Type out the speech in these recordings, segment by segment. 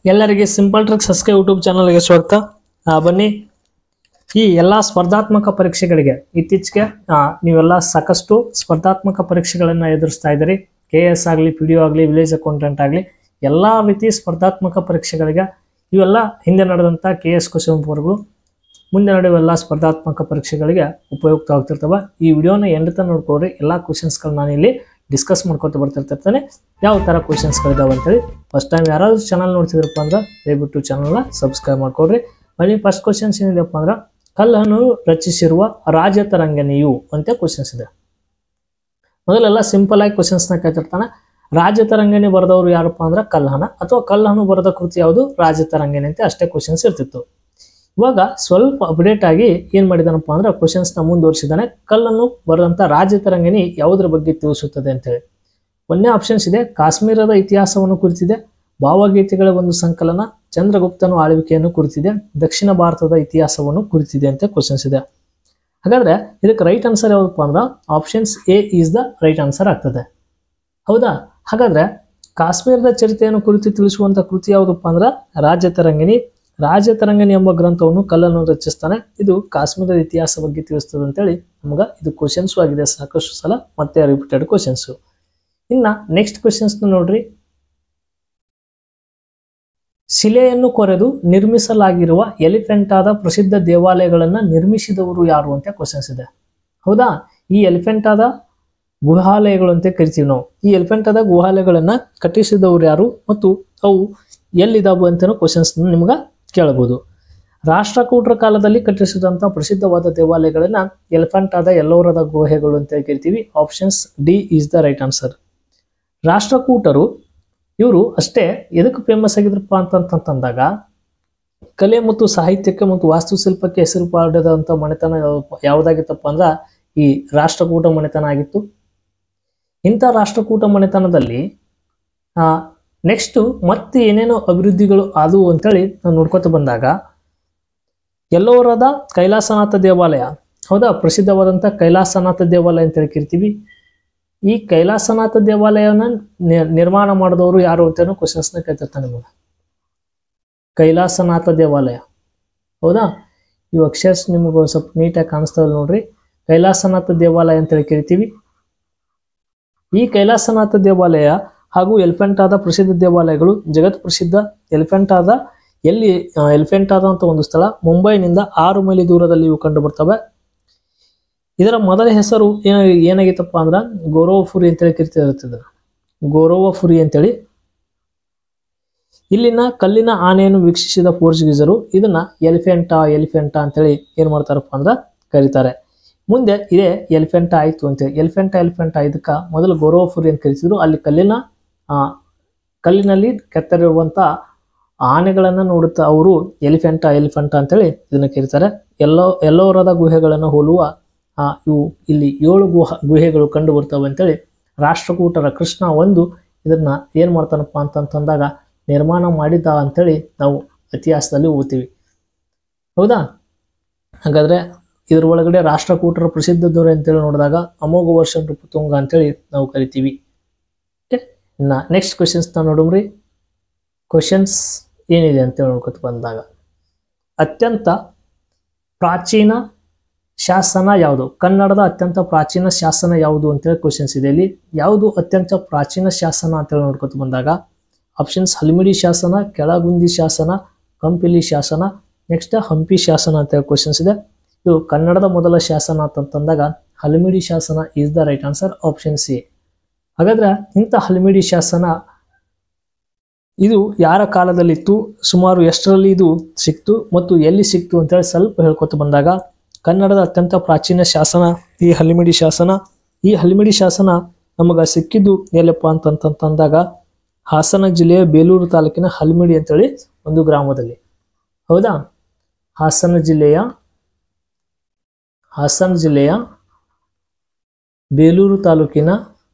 ಎಲ್ಲರಿಗೆ simple tricks S K YouTube ಚಾನಲ್ಗೆ ಸ್ವಾಗತ ಆ, ಬನ್ನಿ ಈ ಎಲ್ಲ ಸ್ಪರ್ಧಾತ್ಮಕ ಪರೀಕ್ಷೆಗಳಿಗೆ ಇತ್ತೀಚೆಗೆ ಆ, ನೀವೆಲ್ಲ ಸಾಕಷ್ಟು ಸ್ಪರ್ಧಾತ್ಮಕ ಪರೀಕ್ಷೆಗಳನ್ನು ಎದುರಿಸ್ತಾ ಇದ್ದೀರಿ ಕೆ ಎಸ್ ಆಗಲಿ ಪಿ ಡಿ ಒ ಆಗಲಿ ವಿಲೇಜ್ ಅಕೌಂಟೆಂಟ್ ಆಗಲಿ ಎಲ್ಲ ರೀತಿ ಸ್ಪರ್ಧಾತ್ಮಕ ಪರೀಕ್ಷೆಗಳಿಗೆ ಇವೆಲ್ಲ ಹಿಂದೆ ನಡೆದಂಥ ಕೆ ಎಸ್ ಕ್ವಶನ್ ಪೇಪರ್ಗಳು ಮುಂದೆ ನಡೆಯುವ ಎಲ್ಲ ಸ್ಪರ್ಧಾತ್ಮಕ ಪರೀಕ್ಷೆಗಳಿಗೆ ಉಪಯುಕ್ತವಾಗ್ತಿರ್ತವೆ ಈ ವಿಡಿಯೋನ ಎಂಡ್ ತನಕ ನೋಡ್ಕೊಡ್ರಿ ಎಲ್ಲ ಕ್ವಶನ್ಸ್ಗಳು ನಾನು ಇಲ್ಲಿ ಡಿಸ್ಕಸ್ ಮಾಡ್ಕೊತ ಬರ್ತಿರ್ತಿರ್ತಾನೆ ಯಾವ ಥರ ಕ್ವಶನ್ಸ್ಗಳಿದಾವೆ ಅಂತೇಳಿ ಫಸ್ಟ್ ಟೈಮ್ ಯಾರಾದ್ರೂ ಚಾನಲ್ ನೋಡ್ತಿದ್ರಪ್ಪ ಅಂದ್ರೆ ದಯವಿಟ್ಟು ಚಾನಲ್ನ ಸಬ್ಸ್ಕ್ರೈಬ್ ಮಾಡ್ಕೊಡ್ರಿ ಬನ್ನಿ ಫಸ್ಟ್ ಕ್ವಶನ್ಸ್ ಏನಿದೆಪ್ಪ ಅಂದ್ರೆ ಕಲ್ಲನ್ನು ರಚಿಸಿರುವ ರಾಜತರಂಗನಿಯು ಅಂತ ಕ್ವಶನ್ಸ್ ಇದೆ ಮೊದಲೆಲ್ಲ ಸಿಂಪಲ್ ಆಗಿ ಕ್ವಶನ್ಸ್ನ ಕೇಳ್ತಿರ್ತಾನೆ ರಾಜತರಂಗನಿ ಬರೆದವರು ಯಾರಪ್ಪ ಅಂದ್ರೆ ಕಲ್ಲಹನ ಅಥವಾ ಕಲ್ಲಹನು ಬರೆದ ಕೃತಿ ಯಾವುದು ರಾಜತರಂಗನಿ ಅಂತ ಅಷ್ಟೇ ಕ್ವಶನ್ಸ್ ಇರ್ತಿತ್ತು ಇವಾಗ ಸ್ವಲ್ಪ ಅಪ್ಡೇಟ್ ಆಗಿ ಏನ್ ಮಾಡಿದಾನಪ್ಪ ಅಂದ್ರೆ ಕ್ವಶನ್ಸ್ ನ ಮುಂದುವರಿಸಿದಾನೆ ಕಲ್ಲನ್ನು ಬರೆದಂತ ರಾಜತರಂಗಿಣಿ ಯಾವುದ್ರ ಬಗ್ಗೆ ತಿಳಿಸುತ್ತದೆ ಅಂತೇಳಿ ಒಂದನೇ ಆಪ್ಷನ್ಸ್ ಇದೆ ಕಾಶ್ಮೀರದ ಇತಿಹಾಸವನ್ನು ಕುರಿತಿದೆ ಭಾವಗೀತೆಗಳ ಒಂದು ಸಂಕಲನ ಚಂದ್ರಗುಪ್ತನು ಆಳ್ವಿಕೆಯನ್ನು ಕುರಿತಿದೆ ದಕ್ಷಿಣ ಭಾರತದ ಇತಿಹಾಸವನ್ನು ಕುರಿತಿದೆ ಅಂತ ಕ್ವಶನ್ಸ್ ಇದೆ ಹಾಗಾದ್ರೆ ಇದಕ್ಕೆ ರೈಟ್ ಆನ್ಸರ್ ಯಾವುದಪ್ಪ ಅಂದ್ರೆ options A is the right answer ಆಗ್ತದೆ ಹೌದಾ ಹಾಗಾದ್ರೆ ಕಾಶ್ಮೀರದ ಚರಿತೆಯನ್ನು ಕುರಿತು ತಿಳಿಸುವಂತ ಕೃತಿ ಯಾವುದಪ್ಪ ಅಂದ್ರೆ ರಾಜತರಂಗಿಣಿ ರಾಜತರಂಗಿಣಿ ಎಂಬ ಗ್ರಂಥವನ್ನು ಕಲ್ಲನ್ನು ರಚಿಸ್ತಾನೆ ಇದು ಕಾಶ್ಮೀರದ ಇತಿಹಾಸ ಬಗ್ಗೆ ತಿಳಿಸ್ತದೆ ಅಂತೇಳಿ ನಮಗ ಇದು ಕ್ವಶನ್ಸು ಆಗಿದೆ ಸಾಕಷ್ಟು ಸಲ ಮತ್ತೆ ರಿಪೀಟೆಡ್ ಕ್ವಶನ್ಸು ಇನ್ನ ನೆಕ್ಸ್ಟ್ ಕ್ವಶನ್ಸ್ ನೋಡ್ರಿ ಶಿಲೆಯನ್ನು ಕೊರೆದು ನಿರ್ಮಿಸಲಾಗಿರುವ ಎಲಿಫೆಂಟಾದ ಪ್ರಸಿದ್ಧ ದೇವಾಲಯಗಳನ್ನ ನಿರ್ಮಿಸಿದವರು ಯಾರು ಅಂತ ಕ್ವಶನ್ಸ್ ಇದೆ ಹೌದಾ ಈ ಎಲಿಫೆಂಟಾದ ಗುಹಾಲಯಗಳು ಅಂತ ಕರಿತೀವಿ ನಾವು ಈ ಎಲಿಫೆಂಟಾದ ಗುಹಾಲಯಗಳನ್ನ ಕಟ್ಟಿಸಿದವರು ಯಾರು ಮತ್ತು ಅವು ಎಲ್ಲಿದಾವು ಅಂತನೂ ಕ್ವಶನ್ಸ್ ನಿಮ್ಗೆ ಕೇಳಬಹುದು ರಾಷ್ಟ್ರಕೂಟರ ಕಾಲದಲ್ಲಿ ಕಟ್ಟಿಸಿದಂಥ ಪ್ರಸಿದ್ಧವಾದ ದೇವಾಲಯಗಳನ್ನ ಎಲಿಫೆಂಟಾದ ಎಲ್ಲೋರದ ಗುಹೆಗಳು ಅಂತ ಕರಿತೀವಿ options D is the right answer ರಾಷ್ಟ್ರಕೂಟರು ಇವರು ಅಷ್ಟೇ ಎದಕ್ಕೆ ಫೇಮಸ್ ಆಗಿದ್ರಪ್ಪ ಅಂತಂತಂದಾಗ ಕಲೆ ಮತ್ತು ಸಾಹಿತ್ಯಕ್ಕೆ ಮತ್ತು ವಾಸ್ತುಶಿಲ್ಪಕ್ಕೆ ಹೆಸರು ಪಡೆದಂಥ ಮನೆತನ ಯಾವ- ಯಾವುದಾಗಿತ್ತಪ್ಪ ಅಂದ್ರೆ ಈ ರಾಷ್ಟ್ರಕೂಟ ಮನೆತನ ಆಗಿತ್ತು ಇಂಥ ರಾಷ್ಟ್ರಕೂಟ ಮನೆತನದಲ್ಲಿ ನೆಕ್ಸ್ಟ್ ಮತ್ತೆ ಏನೇನೋ ಅಭಿವೃದ್ಧಿಗಳು ಆದವು ಅಂತೇಳಿ ನಾವು ನೋಡ್ಕೊತ ಬಂದಾಗ ಎಲ್ಲೋರದ ಕೈಲಾಸನಾಥ ದೇವಾಲಯ ಹೌದಾ ಪ್ರಸಿದ್ಧವಾದಂಥ ಕೈಲಾಸನಾಥ ದೇವಾಲಯ ಅಂತೇಳಿ ಕರಿತೀವಿ ಈ ಕೈಲಾಸನಾಥ ದೇವಾಲಯನ ನಿ- ನಿರ್ಮಾಣ ಮಾಡಿದವರು ಯಾರು ಅಂತೇನೋ ಕ್ವಶನ್ಸ್ನ ಕೇಳ್ತಿರ್ತಾನೆ ನಿಮಗೆ ಕೈಲಾಸನಾಥ ದೇವಾಲಯ ಹೌದಾ ಇವು ಅಕ್ಷರ್ಸ್ ನಿಮಗೆ ಒಂದು ಸ್ವಲ್ಪ ನೀಟಾಗಿ ಕಾಣಿಸ್ತಾವೆ ನೋಡ್ರಿ ಕೈಲಾಸನಾಥ ದೇವಾಲಯ ಅಂತೇಳಿ ಕರಿತೀವಿ ಈ ಕೈಲಾಸನಾಥ ದೇವಾಲಯ ಹಾಗೂ ಎಲಿಫೆಂಟಾದ ಪ್ರಸಿದ್ಧ ದೇವಾಲಯಗಳು ಜಗತ್ ಪ್ರಸಿದ್ಧ ಎಲಿಫೆಂಟಾದ ಎಲ್ಲಿ ಆ, ಎಲಿಫೆಂಟಾದ ಅಂತ ಒಂದು ಸ್ಥಳ ಮುಂಬೈನಿಂದ ಆರು ಮೈಲಿ ದೂರದಲ್ಲಿ ಇವು ಕಂಡು ಬರ್ತವೆ ಇದರ ಮೊದಲ ಹೆಸರು ಏನ ಏನಾಗಿತ್ತಪ್ಪ ಅಂದ್ರೆ ಗೌರವಪುರಿ ಅಂತೇಳಿ ಕರಿತಿರುತ್ತದೆ ಗೌರವಪುರಿ ಅಂತೇಳಿ ಇಲ್ಲಿನ ಕಲ್ಲಿನ ಆನೆಯನ್ನು ವೀಕ್ಷಿಸಿದ ಪೋರ್ಚುಗೀಸರು ಇದನ್ನ ಎಲಿಫೆಂಟಾ ಎಲಿಫೆಂಟಾ ಅಂತೇಳಿ ಏನ್ ಮಾಡ್ತಾರಪ್ಪ ಅಂದ್ರೆ ಕರೀತಾರೆ ಮುಂದೆ ಇದೇ ಎಲಿಫೆಂಟಾ ಆಯ್ತು ಅಂತೇಳಿ ಎಲಿಫೆಂಟಾ ಎಲಿಫೆಂಟಾ ಇದಕ್ಕ ಮೊದಲು ಗೌರವಪುರಿ ಅಂತ ಕರಿತಿದ್ರು ಅಲ್ಲಿ ಕಲ್ಲಿನ ಆ ಕಲ್ಲಿನಲ್ಲಿ ಕೆತ್ತರಿರುವಂತ ಆನೆಗಳನ್ನ ನೋಡುತ್ತಾ ಅವರು ಎಲಿಫೆಂಟಾ ಎಲಿಫೆಂಟಾ ಅಂತೇಳಿ ಇದನ್ನ ಕರೀತಾರೆ ಎಲ್ಲೋ ಎಲ್ಲೋರದ ಗುಹೆಗಳನ್ನು ಹೋಲುವ ಆ, ಇವು ಇಲ್ಲಿ ಏಳು ಗುಹ ಗುಹೆಗಳು ಕಂಡು ಬರ್ತವೆ ಅಂತೇಳಿ ರಾಷ್ಟ್ರಕೂಟರ ಕೃಷ್ಣ ಒಂದು ಇದನ್ನ ಏನ್ ಮಾಡ್ತಾನಪ್ಪ ಅಂತಂತಂದಾಗ ನಿರ್ಮಾಣ ಮಾಡಿದ ಅಂತೇಳಿ ನಾವು ಇತಿಹಾಸದಲ್ಲಿ ಓದ್ತೀವಿ ಹೌದಾ ಹಾಗಾದ್ರೆ ಇದ್ರ ಒಳಗಡೆ ರಾಷ್ಟ್ರಕೂಟರ ಪ್ರಸಿದ್ಧ ದೊರೆ ಅಂತೇಳಿ ನೋಡಿದಾಗ ಅಮೋಘ ವರ್ಷ ನೃಪತುಂಗ ಅಂತೇಳಿ ನಾವು ಕರಿತೀವಿ ಓಕೆ ಇನ್ನ ನೆಕ್ಸ್ಟ್ ಕ್ವಶನ್ಸ್ನ ನೋಡಮ್ರಿ ಕ್ವಶನ್ಸ್ ಏನಿದೆ ಅಂತೇಳಿ ನೋಡ್ಕೊತ ಬಂದಾಗ ಅತ್ಯಂತ ಪ್ರಾಚೀನ ಶಾಸನ ಯಾವುದು ಕನ್ನಡದ ಅತ್ಯಂತ ಪ್ರಾಚೀನ ಶಾಸನ ಯಾವುದು ಅಂತೇಳಿ ಕ್ವಶನ್ಸ್ ಇದೆ ಇಲ್ಲಿ ಯಾವುದು ಅತ್ಯಂತ ಪ್ರಾಚೀನ ಶಾಸನ ಅಂತೇಳಿ ನೋಡ್ಕೊತ ಬಂದಾಗ ಆಪ್ಷನ್ಸ್ ಹಲ್ಮಿಡಿ ಶಾಸನ ಕೆಳಗುಂದಿ ಶಾಸನ ಕಂಪಿಲಿ ಶಾಸನ ನೆಕ್ಸ್ಟ್ ಹಂಪಿ ಶಾಸನ ಅಂತೇಳಿ ಕ್ವಶನ್ಸ್ ಇದೆ ಇದು ಕನ್ನಡದ ಮೊದಲ ಶಾಸನ ಅಂತಂದಾಗ ಹಲ್ಮಿಡಿ ಶಾಸನ is the right answer option C ಹಾಗಾದ್ರೆ ಇಂಥ ಹಲ್ಮಿಡಿ ಶಾಸನ ಇದು ಯಾರ ಕಾಲದಲ್ಲಿತ್ತು ಸುಮಾರು ಎಷ್ಟರಲ್ಲಿ ಇದು ಸಿಕ್ತು ಮತ್ತು ಎಲ್ಲಿ ಸಿಕ್ತು ಅಂತೇಳಿ ಸ್ವಲ್ಪ ಹೇಳ್ಕೊತ ಬಂದಾಗ ಕನ್ನಡದ ಅತ್ಯಂತ ಪ್ರಾಚೀನ ಶಾಸನ ಈ ಹಲಿಮಿಡಿ ಶಾಸನ ಈ ಹಲಿಮಿಡಿ ಶಾಸನ ನಮಗ ಸಿಕ್ಕಿದ್ದು ಎಲ್ಲಪ್ಪ ಅಂತಂತಂದಾಗ ಹಾಸನ ಜಿಲ್ಲೆಯ ಬೇಲೂರು ತಾಲೂಕಿನ ಹಲಿಮಿಡಿ ಅಂತೇಳಿ ಒಂದು ಗ್ರಾಮದಲ್ಲಿ ಹೌದಾ ಹಾಸನ ಜಿಲ್ಲೆಯ ಹಾಸನ ಜಿಲ್ಲೆಯ ಬೇಲೂರು ತಾಲೂಕಿನ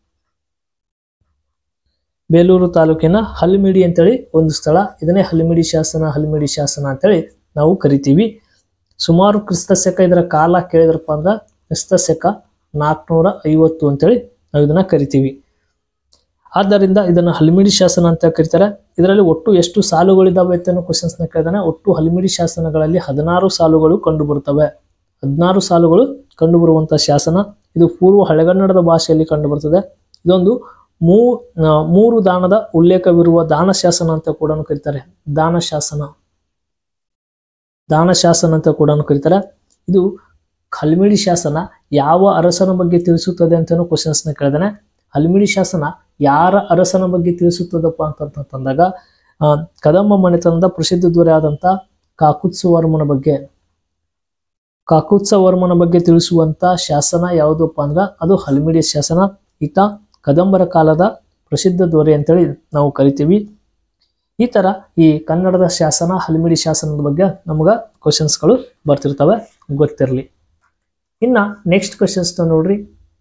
ಬೇಲೂರು ತಾಲೂಕಿನ ಹಲ್ಮಿಡಿ ಅಂತೇಳಿ ಒಂದು ಸ್ಥಳ ಇದನ್ನೇ ಹಲ್ಮಿಡಿ ಶಾಸನ ಹಲ್ಮಿಡಿ ಶಾಸನ ಅಂತೇಳಿ ನಾವು ಕರಿತೀವಿ ಸುಮಾರು ಕ್ರಿಸ್ತ ಶಕ ಇದರ ಕಾಲ ಕೇಳಿದ್ರಪ್ಪ ಅಂದ್ರೆ ಕ್ರಿಸ್ತ ಶಕ ನಾಲ್ಕುನೂರ ಐವತ್ತು ಅಂತೇಳಿ ನಾವು ಇದನ್ನ ಕರಿತೀವಿ ಆದ್ದರಿಂದ ಇದನ್ನು ಹಲ್ಮಿಡಿ ಶಾಸನ ಅಂತ ಕರೀತಾರೆ ಇದರಲ್ಲಿ ಒಟ್ಟು ಎಷ್ಟು ಸಾಲುಗಳಿದಾವೆ ಅಂತ ಕ್ವಶನ್ಸ್ ನ ಕೇಳಿದಾನೆ ಒಟ್ಟು ಹಲ್ಮಿಡಿ ಶಾಸನಗಳಲ್ಲಿ ಹದಿನಾರು ಸಾಲುಗಳು ಕಂಡು ಬರುತ್ತವೆ ಹದಿನಾರು ಸಾಲುಗಳು ಕಂಡುಬರುವಂತಹ ಶಾಸನ ಇದು ಪೂರ್ವ ಹಳೆಗನ್ನಡದ ಭಾಷೆಯಲ್ಲಿ ಕಂಡುಬರುತ್ತದೆ ಇದೊಂದು ಮೂ ಆ, ಮೂರು ದಾನದ ಉಲ್ಲೇಖವಿರುವ ದಾನ ಶಾಸನ ಅಂತ ಕೂಡ ಕರೀತಾರೆ ದಾನ ಶಾಸನ ದಾನ ಶಾಸನ ಅಂತ ಕೂಡ ಕರೀತಾರೆ ಇದು ಹಲ್ಮಿಡಿ ಶಾಸನ ಯಾವ ಅರಸನ ಬಗ್ಗೆ ತಿಳಿಸುತ್ತದೆ ಅಂತಲೂ ಕ್ವಶನ್ಸ್ ನ ಕೇಳಿದಾನೆ ಹಲ್ಮಿಡಿ ಶಾಸನ ಯಾರ ಅರಸನ ಬಗ್ಗೆ ತಿಳಿಸುತ್ತದಪ್ಪ ಅಂತಂತಂದಾಗ ಆ, ಕದಂಬ ಮನೆತನದ ಪ್ರಸಿದ್ಧ ದೊರೆ ಆದಂತ ಕಾಕುತ್ಸವರ್ಮನ ಬಗ್ಗೆ ಕಾಕುತ್ಸವರ್ಮನ ಬಗ್ಗೆ ತಿಳಿಸುವಂತ ಶಾಸನ ಯಾವುದಪ್ಪ ಅಂದ್ರ ಅದು ಹಲ್ಮಿಡಿ ಶಾಸನ ಈತ ಕದಂಬರ ಕಾಲದ ಪ್ರಸಿದ್ಧ ದೊರೆ ಅಂತೇಳಿ ನಾವು ಕರಿತೀವಿ ಈ ತರ ಈ ಕನ್ನಡದ ಶಾಸನ ಹಲ್ಮಿಡಿ ಶಾಸನದ ಬಗ್ಗೆ ನಮಗ ಕ್ವಶನ್ಸ್ಗಳು ಬರ್ತಿರ್ತವೆ ಗೊತ್ತಿರಲಿ ಇನ್ನ ನೆಕ್ಸ್ಟ್ ಕ್ವಶನ್ಸ್ ನೋಡ್ರಿ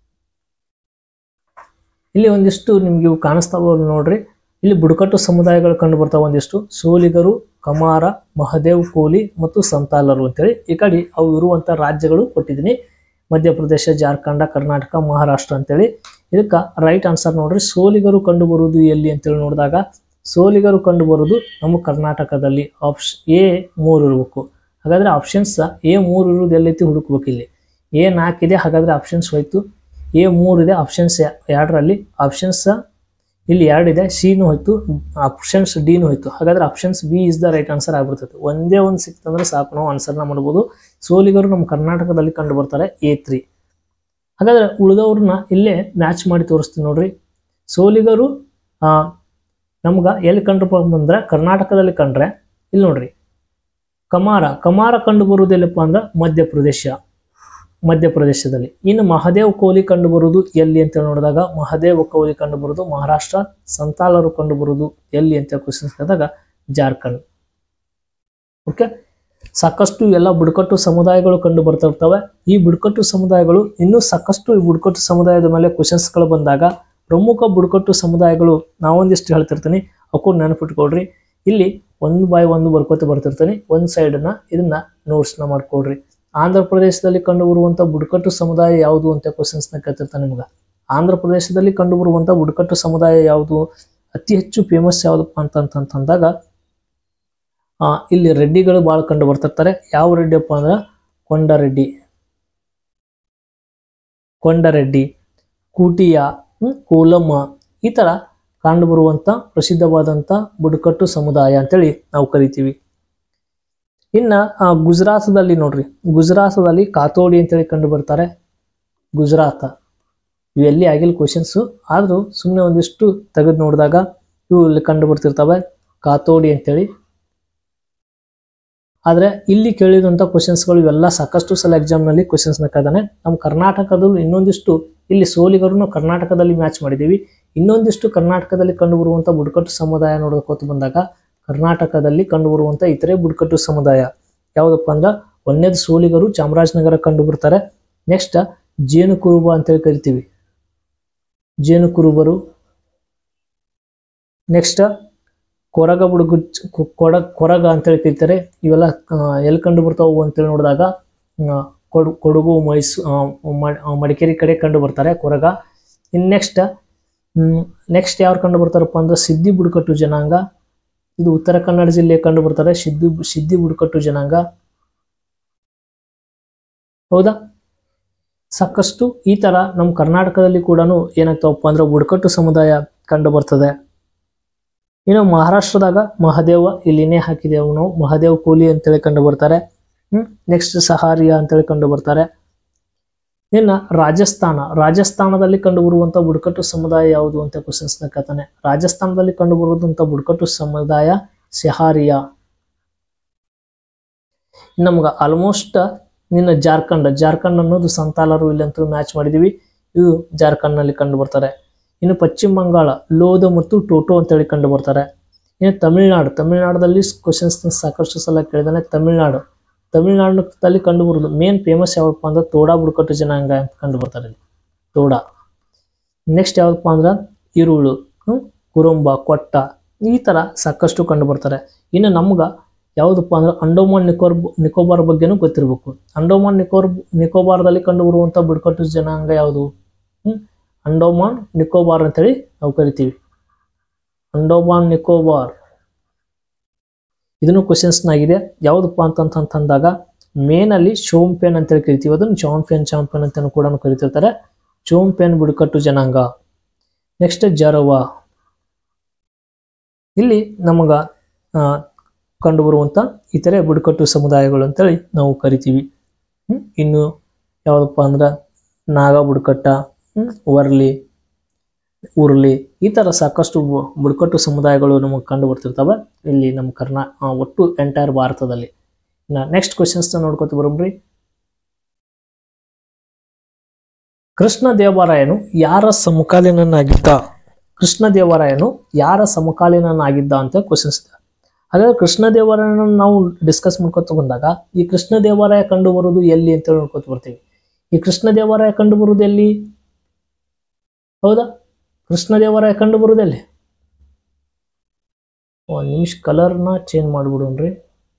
ಇಲ್ಲಿ ಒಂದಿಷ್ಟು ನಿಮ್ಗೆ ಇವು ಕಾಣಿಸ್ತಾವ ನೋಡ್ರಿ ಇಲ್ಲಿ ಬುಡಕಟ್ಟು ಸಮುದಾಯಗಳು ಕಂಡು ಬರ್ತಾವ ಒಂದಿಷ್ಟು ಸೋಲಿಗರು ಕಮಾರ ಮಹದೇವ್ ಕೋಲಿ ಮತ್ತು ಸಂತಾಲರು ಅಂತೇಳಿ ಈ ಕಡೆ ಅವು ಇರುವಂತ ರಾಜ್ಯಗಳು ಕೊಟ್ಟಿದ್ದೀನಿ ಮಧ್ಯಪ್ರದೇಶ ಜಾರ್ಖಂಡ ಕರ್ನಾಟಕ ಮಹಾರಾಷ್ಟ್ರ ಅಂತೇಳಿ ಇದಕ್ಕ ರೈಟ್ ಆನ್ಸರ್ ನೋಡ್ರಿ ಸೋಲಿಗರು ಕಂಡು ಬರುವುದು ಎಲ್ಲಿ ಅಂತೇಳಿ ನೋಡಿದಾಗ ಸೋಲಿಗರು ಕಂಡು ಬರುವುದು ನಮ್ಮ ಕರ್ನಾಟಕದಲ್ಲಿ ಆಪ್ಷನ್ ಎ ಮೂರು ಇರಬೇಕು ಹಾಗಾದ್ರೆ ಆಪ್ಷನ್ಸ್ ಎ ಮೂರು ಇರುವುದು ಎಲ್ಲೈತಿ ಹುಡುಕ್ಬೇಕು ಇಲ್ಲಿ ಎ ನಾಲ್ಕಿದೆ ಹಾಗಾದ್ರೆ ಆಪ್ಷನ್ಸ್ ಹೋಯ್ತು ಎ ಮೂರು ಇದೆ ಆಪ್ಷನ್ಸ್ ಎರಡರಲ್ಲಿ ಆಪ್ಷನ್ಸ್ ಇಲ್ಲಿ ಎರಡಿದೆ ಸಿನು ಹೋಯ್ತು ಆಪ್ಷನ್ಸ್ ಡಿನು ಹೋಯ್ತು ಹಾಗಾದ್ರೆ options B is the right answer ಆಗ್ಬಿಡ್ತದೆ ಒಂದೇ ಒಂದು ಸಿಕ್ತಂದ್ರೆ ಸಾಕು ನಾವು ಆನ್ಸರ್ನ ಮಾಡ್ಬೋದು ಸೋಲಿಗರು ನಮ್ಮ ಕರ್ನಾಟಕದಲ್ಲಿ ಕಂಡು ಬರ್ತಾರೆ ಎ ತ್ರೀ ಹಾಗಾದ್ರೆ ಉಳಿದವ್ರನ್ನ ಇಲ್ಲೇ ಮ್ಯಾಚ್ ಮಾಡಿ ತೋರಿಸ್ತೀನಿ ನೋಡ್ರಿ ಸೋಲಿಗರು ಆ, ನಮ್ಗ ಎಲ್ಲಿ ಕಂಡು ಬಂದ್ರೆ ಕರ್ನಾಟಕದಲ್ಲಿ ಕಂಡ್ರೆ ಇಲ್ಲಿ ನೋಡ್ರಿ ಕಮಾರ ಕಮಾರ ಕಂಡು ಬರುವುದೆಲ್ಲಪ್ಪ ಅಂದ್ರೆ ಮಧ್ಯಪ್ರದೇಶ ಮಧ್ಯಪ್ರದೇಶದಲ್ಲಿ ಇನ್ನು ಮಹದೇವ್ ಕೋಲಿ ಕಂಡು ಬರುವುದು ಎಲ್ಲಿ ಅಂತ ನೋಡಿದಾಗ ಮಹದೇವ್ ಕೋಲಿ ಕಂಡು ಬರುವುದು ಮಹಾರಾಷ್ಟ್ರ ಸಂತಾಲರು ಕಂಡು ಬರುವುದು ಎಲ್ಲಿ ಅಂತ ಕ್ವಶನ್ಸ್ ಕೇಳಿದಾಗ ಜಾರ್ಖಂಡ್ ಓಕೆ ಸಾಕಷ್ಟು ಎಲ್ಲ ಬುಡಕಟ್ಟು ಸಮುದಾಯಗಳು ಕಂಡು ಬರ್ತಾ ಇರ್ತವೆ ಈ ಬುಡಕಟ್ಟು ಸಮುದಾಯಗಳು ಇನ್ನೂ ಸಾಕಷ್ಟು ಈ ಬುಡಕಟ್ಟು ಸಮುದಾಯದ ಮೇಲೆ ಕ್ವಶನ್ಸ್ಗಳು ಬಂದಾಗ ಪ್ರಮುಖ ಬುಡಕಟ್ಟು ಸಮುದಾಯಗಳು ನಾವೊಂದಿಷ್ಟು ಹೇಳ್ತಿರ್ತೀನಿ ಅವಕ್ಕೂ ನೆನಪಿಟ್ಕೊಳ್ರಿ ಇಲ್ಲಿ ಒಂದು ಬಾಯ್ ಒಂದು ಬರ್ಕೋತ ಬರ್ತಿರ್ತೀನಿ ಒಂದು ಸೈಡನ್ನ ಇದನ್ನ ನೋಟ್ಸ್ನ ಮಾಡ್ಕೊಳ್ರಿ ಆಂಧ್ರ ಪ್ರದೇಶದಲ್ಲಿ ಕಂಡುಬರುವಂಥ ಬುಡಕಟ್ಟು ಸಮುದಾಯ ಯಾವುದು ಅಂತ ಕ್ವಶನ್ಸ್ನ ಕೇಳ್ತಿರ್ತಾನೆ ನಿಮ್ಗೆ ಆಂಧ್ರ ಪ್ರದೇಶದಲ್ಲಿ ಕಂಡುಬರುವಂಥ ಬುಡಕಟ್ಟು ಸಮುದಾಯ ಯಾವುದು ಅತಿ ಹೆಚ್ಚು ಫೇಮಸ್ ಯಾವುದಪ್ಪ ಅಂತಂತಂದಾಗ ಆ, ಇಲ್ಲಿ ರೆಡ್ಡಿಗಳು ಭಾಳ ಕಂಡು ಬರ್ತಿರ್ತಾರೆ ಯಾವ ರೆಡ್ಡಿಯಪ್ಪ ಅಂದ್ರೆ ಕೊಂಡರೆಡ್ಡಿ ಕೊಂಡರೆಡ್ಡಿ ಕೂಟಿಯ ಹ್ಮ್, ಕೋಲಮ್ಮ ಈ ಥರ ಕಂಡುಬರುವಂಥ ಪ್ರಸಿದ್ಧವಾದಂಥ ಬುಡಕಟ್ಟು ಸಮುದಾಯ ಅಂತೇಳಿ ನಾವು ಕರಿತೀವಿ ಇನ್ನ ಆ, ಗುಜರಾತದಲ್ಲಿ ನೋಡ್ರಿ ಗುಜರಾತದಲ್ಲಿ ಕಾತೋಡಿ ಅಂತೇಳಿ ಕಂಡು ಬರ್ತಾರೆ ಗುಜರಾತ ಇವೆಲ್ಲಿ ಆಗಿಲ್ಲ ಕ್ವಶನ್ಸು ಆದರೂ ಸುಮ್ಮನೆ ಒಂದಿಷ್ಟು ತೆಗೆದು ನೋಡಿದಾಗ ಇವು ಇಲ್ಲಿ ಕಂಡು ಬರ್ತಿರ್ತವೆ ಕಾತೋಡಿ ಅಂತೇಳಿ ಆದರೆ ಇಲ್ಲಿ ಕೇಳಿದಂಥ ಕ್ವಶನ್ಸ್ಗಳು ಇವೆಲ್ಲ ಸಾಕಷ್ಟು ಸಲ ಎಕ್ಸಾಮ್ನಲ್ಲಿ ಕ್ವಶನ್ಸ್ನ ಕೇಳಿದಾನೆ ನಮ್ಮ ಕರ್ನಾಟಕದಲ್ಲಿ ಇನ್ನೊಂದಿಷ್ಟು ಇಲ್ಲಿ ಸೋಲಿಗರನ್ನು ಕರ್ನಾಟಕದಲ್ಲಿ ಮ್ಯಾಚ್ ಮಾಡಿದ್ದೀವಿ ಇನ್ನೊಂದಿಷ್ಟು ಕರ್ನಾಟಕದಲ್ಲಿ ಕಂಡುಬರುವಂಥ ಬುಡಕಟ್ಟು ಸಮುದಾಯ ನೋಡೋಕೋತ ಬಂದಾಗ ಕರ್ನಾಟಕದಲ್ಲಿ ಕಂಡುಬರುವಂಥ ಇತರೆ ಬುಡಕಟ್ಟು ಸಮುದಾಯ ಯಾವುದಪ್ಪ ಅಂದ್ರೆ ಒಂದೇದು ಸೋಲಿಗರು ಚಾಮರಾಜನಗರ ಕಂಡು ಬರ್ತಾರೆ ನೆಕ್ಸ್ಟ್ ಜೇನು ಕುರುಬ ಅಂತೇಳಿ ಕರಿತೀವಿ ಜೇನು ಕುರುಬರು ನೆಕ್ಸ್ಟ್ ಕೊರಗ ಬುಡುಗು ಕೊಡ ಕೊರಗ ಅಂತೇಳಿ ಕರೀತಾರೆ ಇವೆಲ್ಲ ಆ, ಎಲ್ಲಿ ಕಂಡು ಬರ್ತಾವು ಅಂತೇಳಿ ನೋಡಿದಾಗ ಆ, ಕೊಡು ಕೊಡಗು ಮೈಸೂ ಆ, ಮ- ಆ, ಮಡಿಕೇರಿ ಕಡೆ ಕಂಡು ಬರ್ತಾರೆ ಕೊರಗ ಇನ್ನು ನೆಕ್ಸ್ಟ್ ನೆಕ್ಸ್ಟ್ ಯಾರು ಕಂಡು ಬರ್ತಾರಪ್ಪ ಅಂದ್ರೆ ಸಿದ್ಧಿ ಬುಡಕಟ್ಟು ಜನಾಂಗ ಇದು ಉತ್ತರ ಕನ್ನಡ ಜಿಲ್ಲೆ ಕಂಡು ಬರ್ತಾರೆ ಸಿದ್ಧಿ ಸಿದ್ಧಿ ಬುಡಕಟ್ಟು ಜನಾಂಗ ಹೌದಾ ಸಾಕಷ್ಟು ಈ ತರ ನಮ್ಮ ಕರ್ನಾಟಕದಲ್ಲಿ ಕೂಡ ಏನಾಗ್ತಾವಪ್ಪ ಅಂದ್ರೆ ಬುಡಕಟ್ಟು ಸಮುದಾಯ ಕಂಡು ಬರ್ತದೆ ಇನ್ನು ಮಹಾರಾಷ್ಟ್ರದಾಗ ಮಹದೇವ ಇಲ್ಲಿನೇ ಹಾಕಿದೆವು ನಾವು ಮಹದೇವ್ ಕೋಲಿ ಅಂತೇಳಿ ಕಂಡು ಬರ್ತಾರೆ ಹ್ಮ್ ನೆಕ್ಸ್ಟ್ ಸಹಾರಿಯಾ ಅಂತೇಳಿ ಕಂಡು ಬರ್ತಾರೆ ಇನ್ನು ರಾಜಸ್ಥಾನ ರಾಜಸ್ಥಾನದಲ್ಲಿ ಕಂಡುಬರುವಂಥ ಬುಡಕಟ್ಟು ಸಮುದಾಯ ಯಾವುದು ಅಂತ ಕ್ವಶನ್ಸ್ನ ಕೇಳ್ತಾನೆ ರಾಜಸ್ಥಾನದಲ್ಲಿ ಕಂಡುಬರುವಂಥ ಬುಡಕಟ್ಟು ಸಮುದಾಯ ಸೆಹಾರಿಯಾ ನಮ್ಗೆ ಆಲ್ಮೋಸ್ಟ್ ನಿನ್ನ ಜಾರ್ಖಂಡ್ ಜಾರ್ಖಂಡ್ ಅನ್ನೋದು ಸಂತಾಲರು ಇಲ್ಲಂತೂ ಮ್ಯಾಚ್ ಮಾಡಿದೀವಿ ಇದು ಜಾರ್ಖಂಡ್ನಲ್ಲಿ ಕಂಡು ಬರ್ತಾರೆ ಇನ್ನು ಪಶ್ಚಿಮ ಬಂಗಾಳ ಲೋಧ ಮತ್ತು ಟೋಟೋ ಅಂತೇಳಿ ಕಂಡು ಬರ್ತಾರೆ ಇನ್ನು ತಮಿಳ್ನಾಡು ತಮಿಳ್ನಾಡಲ್ಲಿ ಕ್ವಶನ್ಸ್ ಸಾಕಷ್ಟು ಸಲ ಕೇಳಿದಾನೆ ತಮಿಳ್ನಾಡು ತಮಿಳ್ನಾಡಿನಲ್ಲಿ ಕಂಡು ಬರೋದು ಮೇನ್ ಫೇಮಸ್ ಯಾವಪ್ಪ ಅಂದ್ರೆ ತೋಡಾ ಬುಡಕಟ್ಟು ಜನಾಂಗ ಅಂತ ಕಂಡು ಬರ್ತಾರೆ ಇಲ್ಲಿ ತೋಡಾ ನೆಕ್ಸ್ಟ್ ಯಾವಪ್ಪ ಅಂದ್ರೆ ಈರುಳ್ಳು ಹ್ಮ್? ಕುರುಂಬ ಕೊಟ್ಟ ಈ ಥರ ಸಾಕಷ್ಟು ಕಂಡು ಬರ್ತಾರೆ ಇನ್ನು ನಮ್ಗೆ ಯಾವುದಪ್ಪ ಅಂದ್ರೆ ಅಂಡೋಮಾನ್ ನಿಕೋರ್ ನಿಕೋಬಾರ್ ಬಗ್ಗೆನೂ ಗೊತ್ತಿರಬೇಕು ಅಂಡೋಮಾನ್ ನಿಕೋರ್ ನಿಕೋಬಾರ್ದಲ್ಲಿ ಕಂಡು ಬರುವಂಥ ಬುಡಕಟ್ಟು ಜನಾಂಗ ಯಾವುದು ಹ್ಮ್ ಅಂಡೋಮಾನ್ ನಿಕೋಬಾರ್ ಅಂತೇಳಿ ನಾವು ಕರಿತೀವಿ ಅಂಡೋಮಾನ್ ನಿಕೋಬಾರ್ ಇದನ್ನು ಕ್ವಶನ್ಸ್ನಾಗಿದೆ ಯಾವುದಪ್ಪ ಅಂತಂತಂದಾಗ ಮೇನಲ್ಲಿ ಶೋಂಪೇನ್ ಅಂತೇಳಿ ಕರಿತೀವಿ ಅದನ್ನು ಚಾಂಪಿಯನ್ ಚಾಂಪಿಯನ್ ಅಂತ ಕೂಡ ಕರಿತಿರ್ತಾರೆ ಚೋಂಪೇನ್ ಬುಡಕಟ್ಟು ಜನಾಂಗ ನೆಕ್ಸ್ಟ್ ಜರವ ಇಲ್ಲಿ ನಮಗ ಆ, ಕಂಡುಬರುವಂಥ ಇತರೆ ಬುಡಕಟ್ಟು ಸಮುದಾಯಗಳು ಅಂತೇಳಿ ನಾವು ಕರಿತೀವಿ ಹ್ಮ್? ಇನ್ನು ಯಾವುದಪ್ಪ ಅಂದ್ರೆ ನಾಗ ಬುಡಕಟ್ಟ ಹ್ಮ್? ವರ್ಲಿ ಉರ್ಲಿ ಈ ಥರ ಸಾಕಷ್ಟು ಬು- ಬುಡಕಟ್ಟು ಸಮುದಾಯಗಳು ನಮಗೆ ಕಂಡು ಬರ್ತಿರ್ತವೆ ಇಲ್ಲಿ ನಮ್ಮ ಕರ್ನಾ ಆ, ಒಟ್ಟು ಎಂಟೈರ್ ಭಾರತದಲ್ಲಿ ಇನ್ನು ನೆಕ್ಸ್ಟ್ ಕ್ವಶನ್ಸ್ನ ನೋಡ್ಕೊತ ಬರೋಬ್ರಿ ಕೃಷ್ಣ ದೇವರಾಯನು ಯಾರ ಸಮಕಾಲೀನನಾಗಿದ್ದ ಕೃಷ್ಣ ದೇವರಾಯನು ಯಾರ ಸಮಕಾಲೀನನಾಗಿದ್ದ ಅಂತ ಕ್ವಶನ್ಸ್ ಇದೆ ಹಾಗಾದ್ರೆ ಕೃಷ್ಣ ದೇವರಾಯನ ನಾವು ಡಿಸ್ಕಸ್ ಮಾಡ್ಕೊತ ಬಂದಾಗ ಈ ಕೃಷ್ಣ ದೇವರಾಯ ಕಂಡು ಬರುವುದು ಎಲ್ಲಿ ಅಂತ ನೋಡ್ಕೊತ ಬರ್ತೀವಿ ಈ ಕೃಷ್ಣ ದೇವರಾಯ ಕಂಡು ಬರುವುದು ಎಲ್ಲಿ ಹೌದಾ ಕೃಷ್ಣ ದೇವರಾಯ ಕಂಡು ಬರುವುದು ಎಲ್ಲಿ ಒಂದು ನಿಮಿಷ ಕಲರ್ನ ಚೇಂಜ್ ಮಾಡಿಬಿಡೋಣ್ರಿ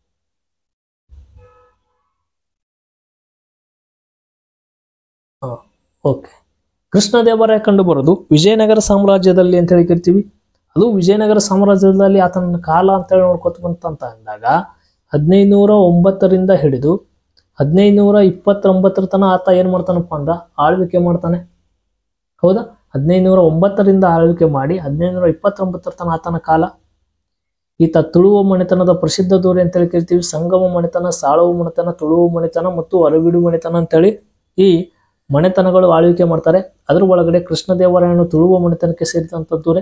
ಹಾಂ ಓಕೆ ಕೃಷ್ಣದೇವರಾಯ ಕಂಡು ಬರೋದು ವಿಜಯನಗರ ಸಾಮ್ರಾಜ್ಯದಲ್ಲಿ ಅಂತ ಹೇಳಿ ಕರಿತೀವಿ ಅದು ವಿಜಯನಗರ ಸಾಮ್ರಾಜ್ಯದಲ್ಲಿ ಆತನ ಕಾಲ ಅಂತೇಳಿ ನೋಡ್ಕೊತ ಬಂತಂತ ಅಂದಾಗ ಹದಿನೈದುನೂರ ಒಂಬತ್ತರಿಂದ ಹಿಡಿದು ಹದಿನೈದುನೂರ ಇಪ್ಪತ್ತೊಂಬತ್ತರ ತನಕ ಆತ ಏನು ಮಾಡ್ತಾನಪ್ಪ ಅಂದ ಆಳ್ವಿಕೆ ಮಾಡ್ತಾನೆ ಹೌದಾ ಹದಿನೈದುನೂರ ಒಂಬತ್ತರಿಂದ ಆಳ್ವಿಕೆ ಮಾಡಿ ಹದಿನೈದುನೂರ ಇಪ್ಪತ್ತೊಂಬತ್ತರ ತನಕ ಆತನ ಕಾಲ ಈತ ತುಳುವ ಮನೆತನದ ಪ್ರಸಿದ್ಧ ದೂರಿ ಅಂತೇಳಿ ಕರಿತೀವಿ ಸಂಗಮ ಮನೆತನ ಸಾಳುವ ಮನೆತನ ತುಳುವ ಮನೆತನ ಮತ್ತು ಅರವಿಡು ಮನೆತನ ಅಂತೇಳಿ ಈ ಮನೆತನಗಳು ಆಳ್ವಿಕೆ ಮಾಡ್ತಾರೆ ಅದ್ರ ಒಳಗಡೆ ಕೃಷ್ಣದೇವರಾಯನು ತುಳುವ ಮನೆತನಕ್ಕೆ ಸೇರಿದಂಥದ್ದೂರೇ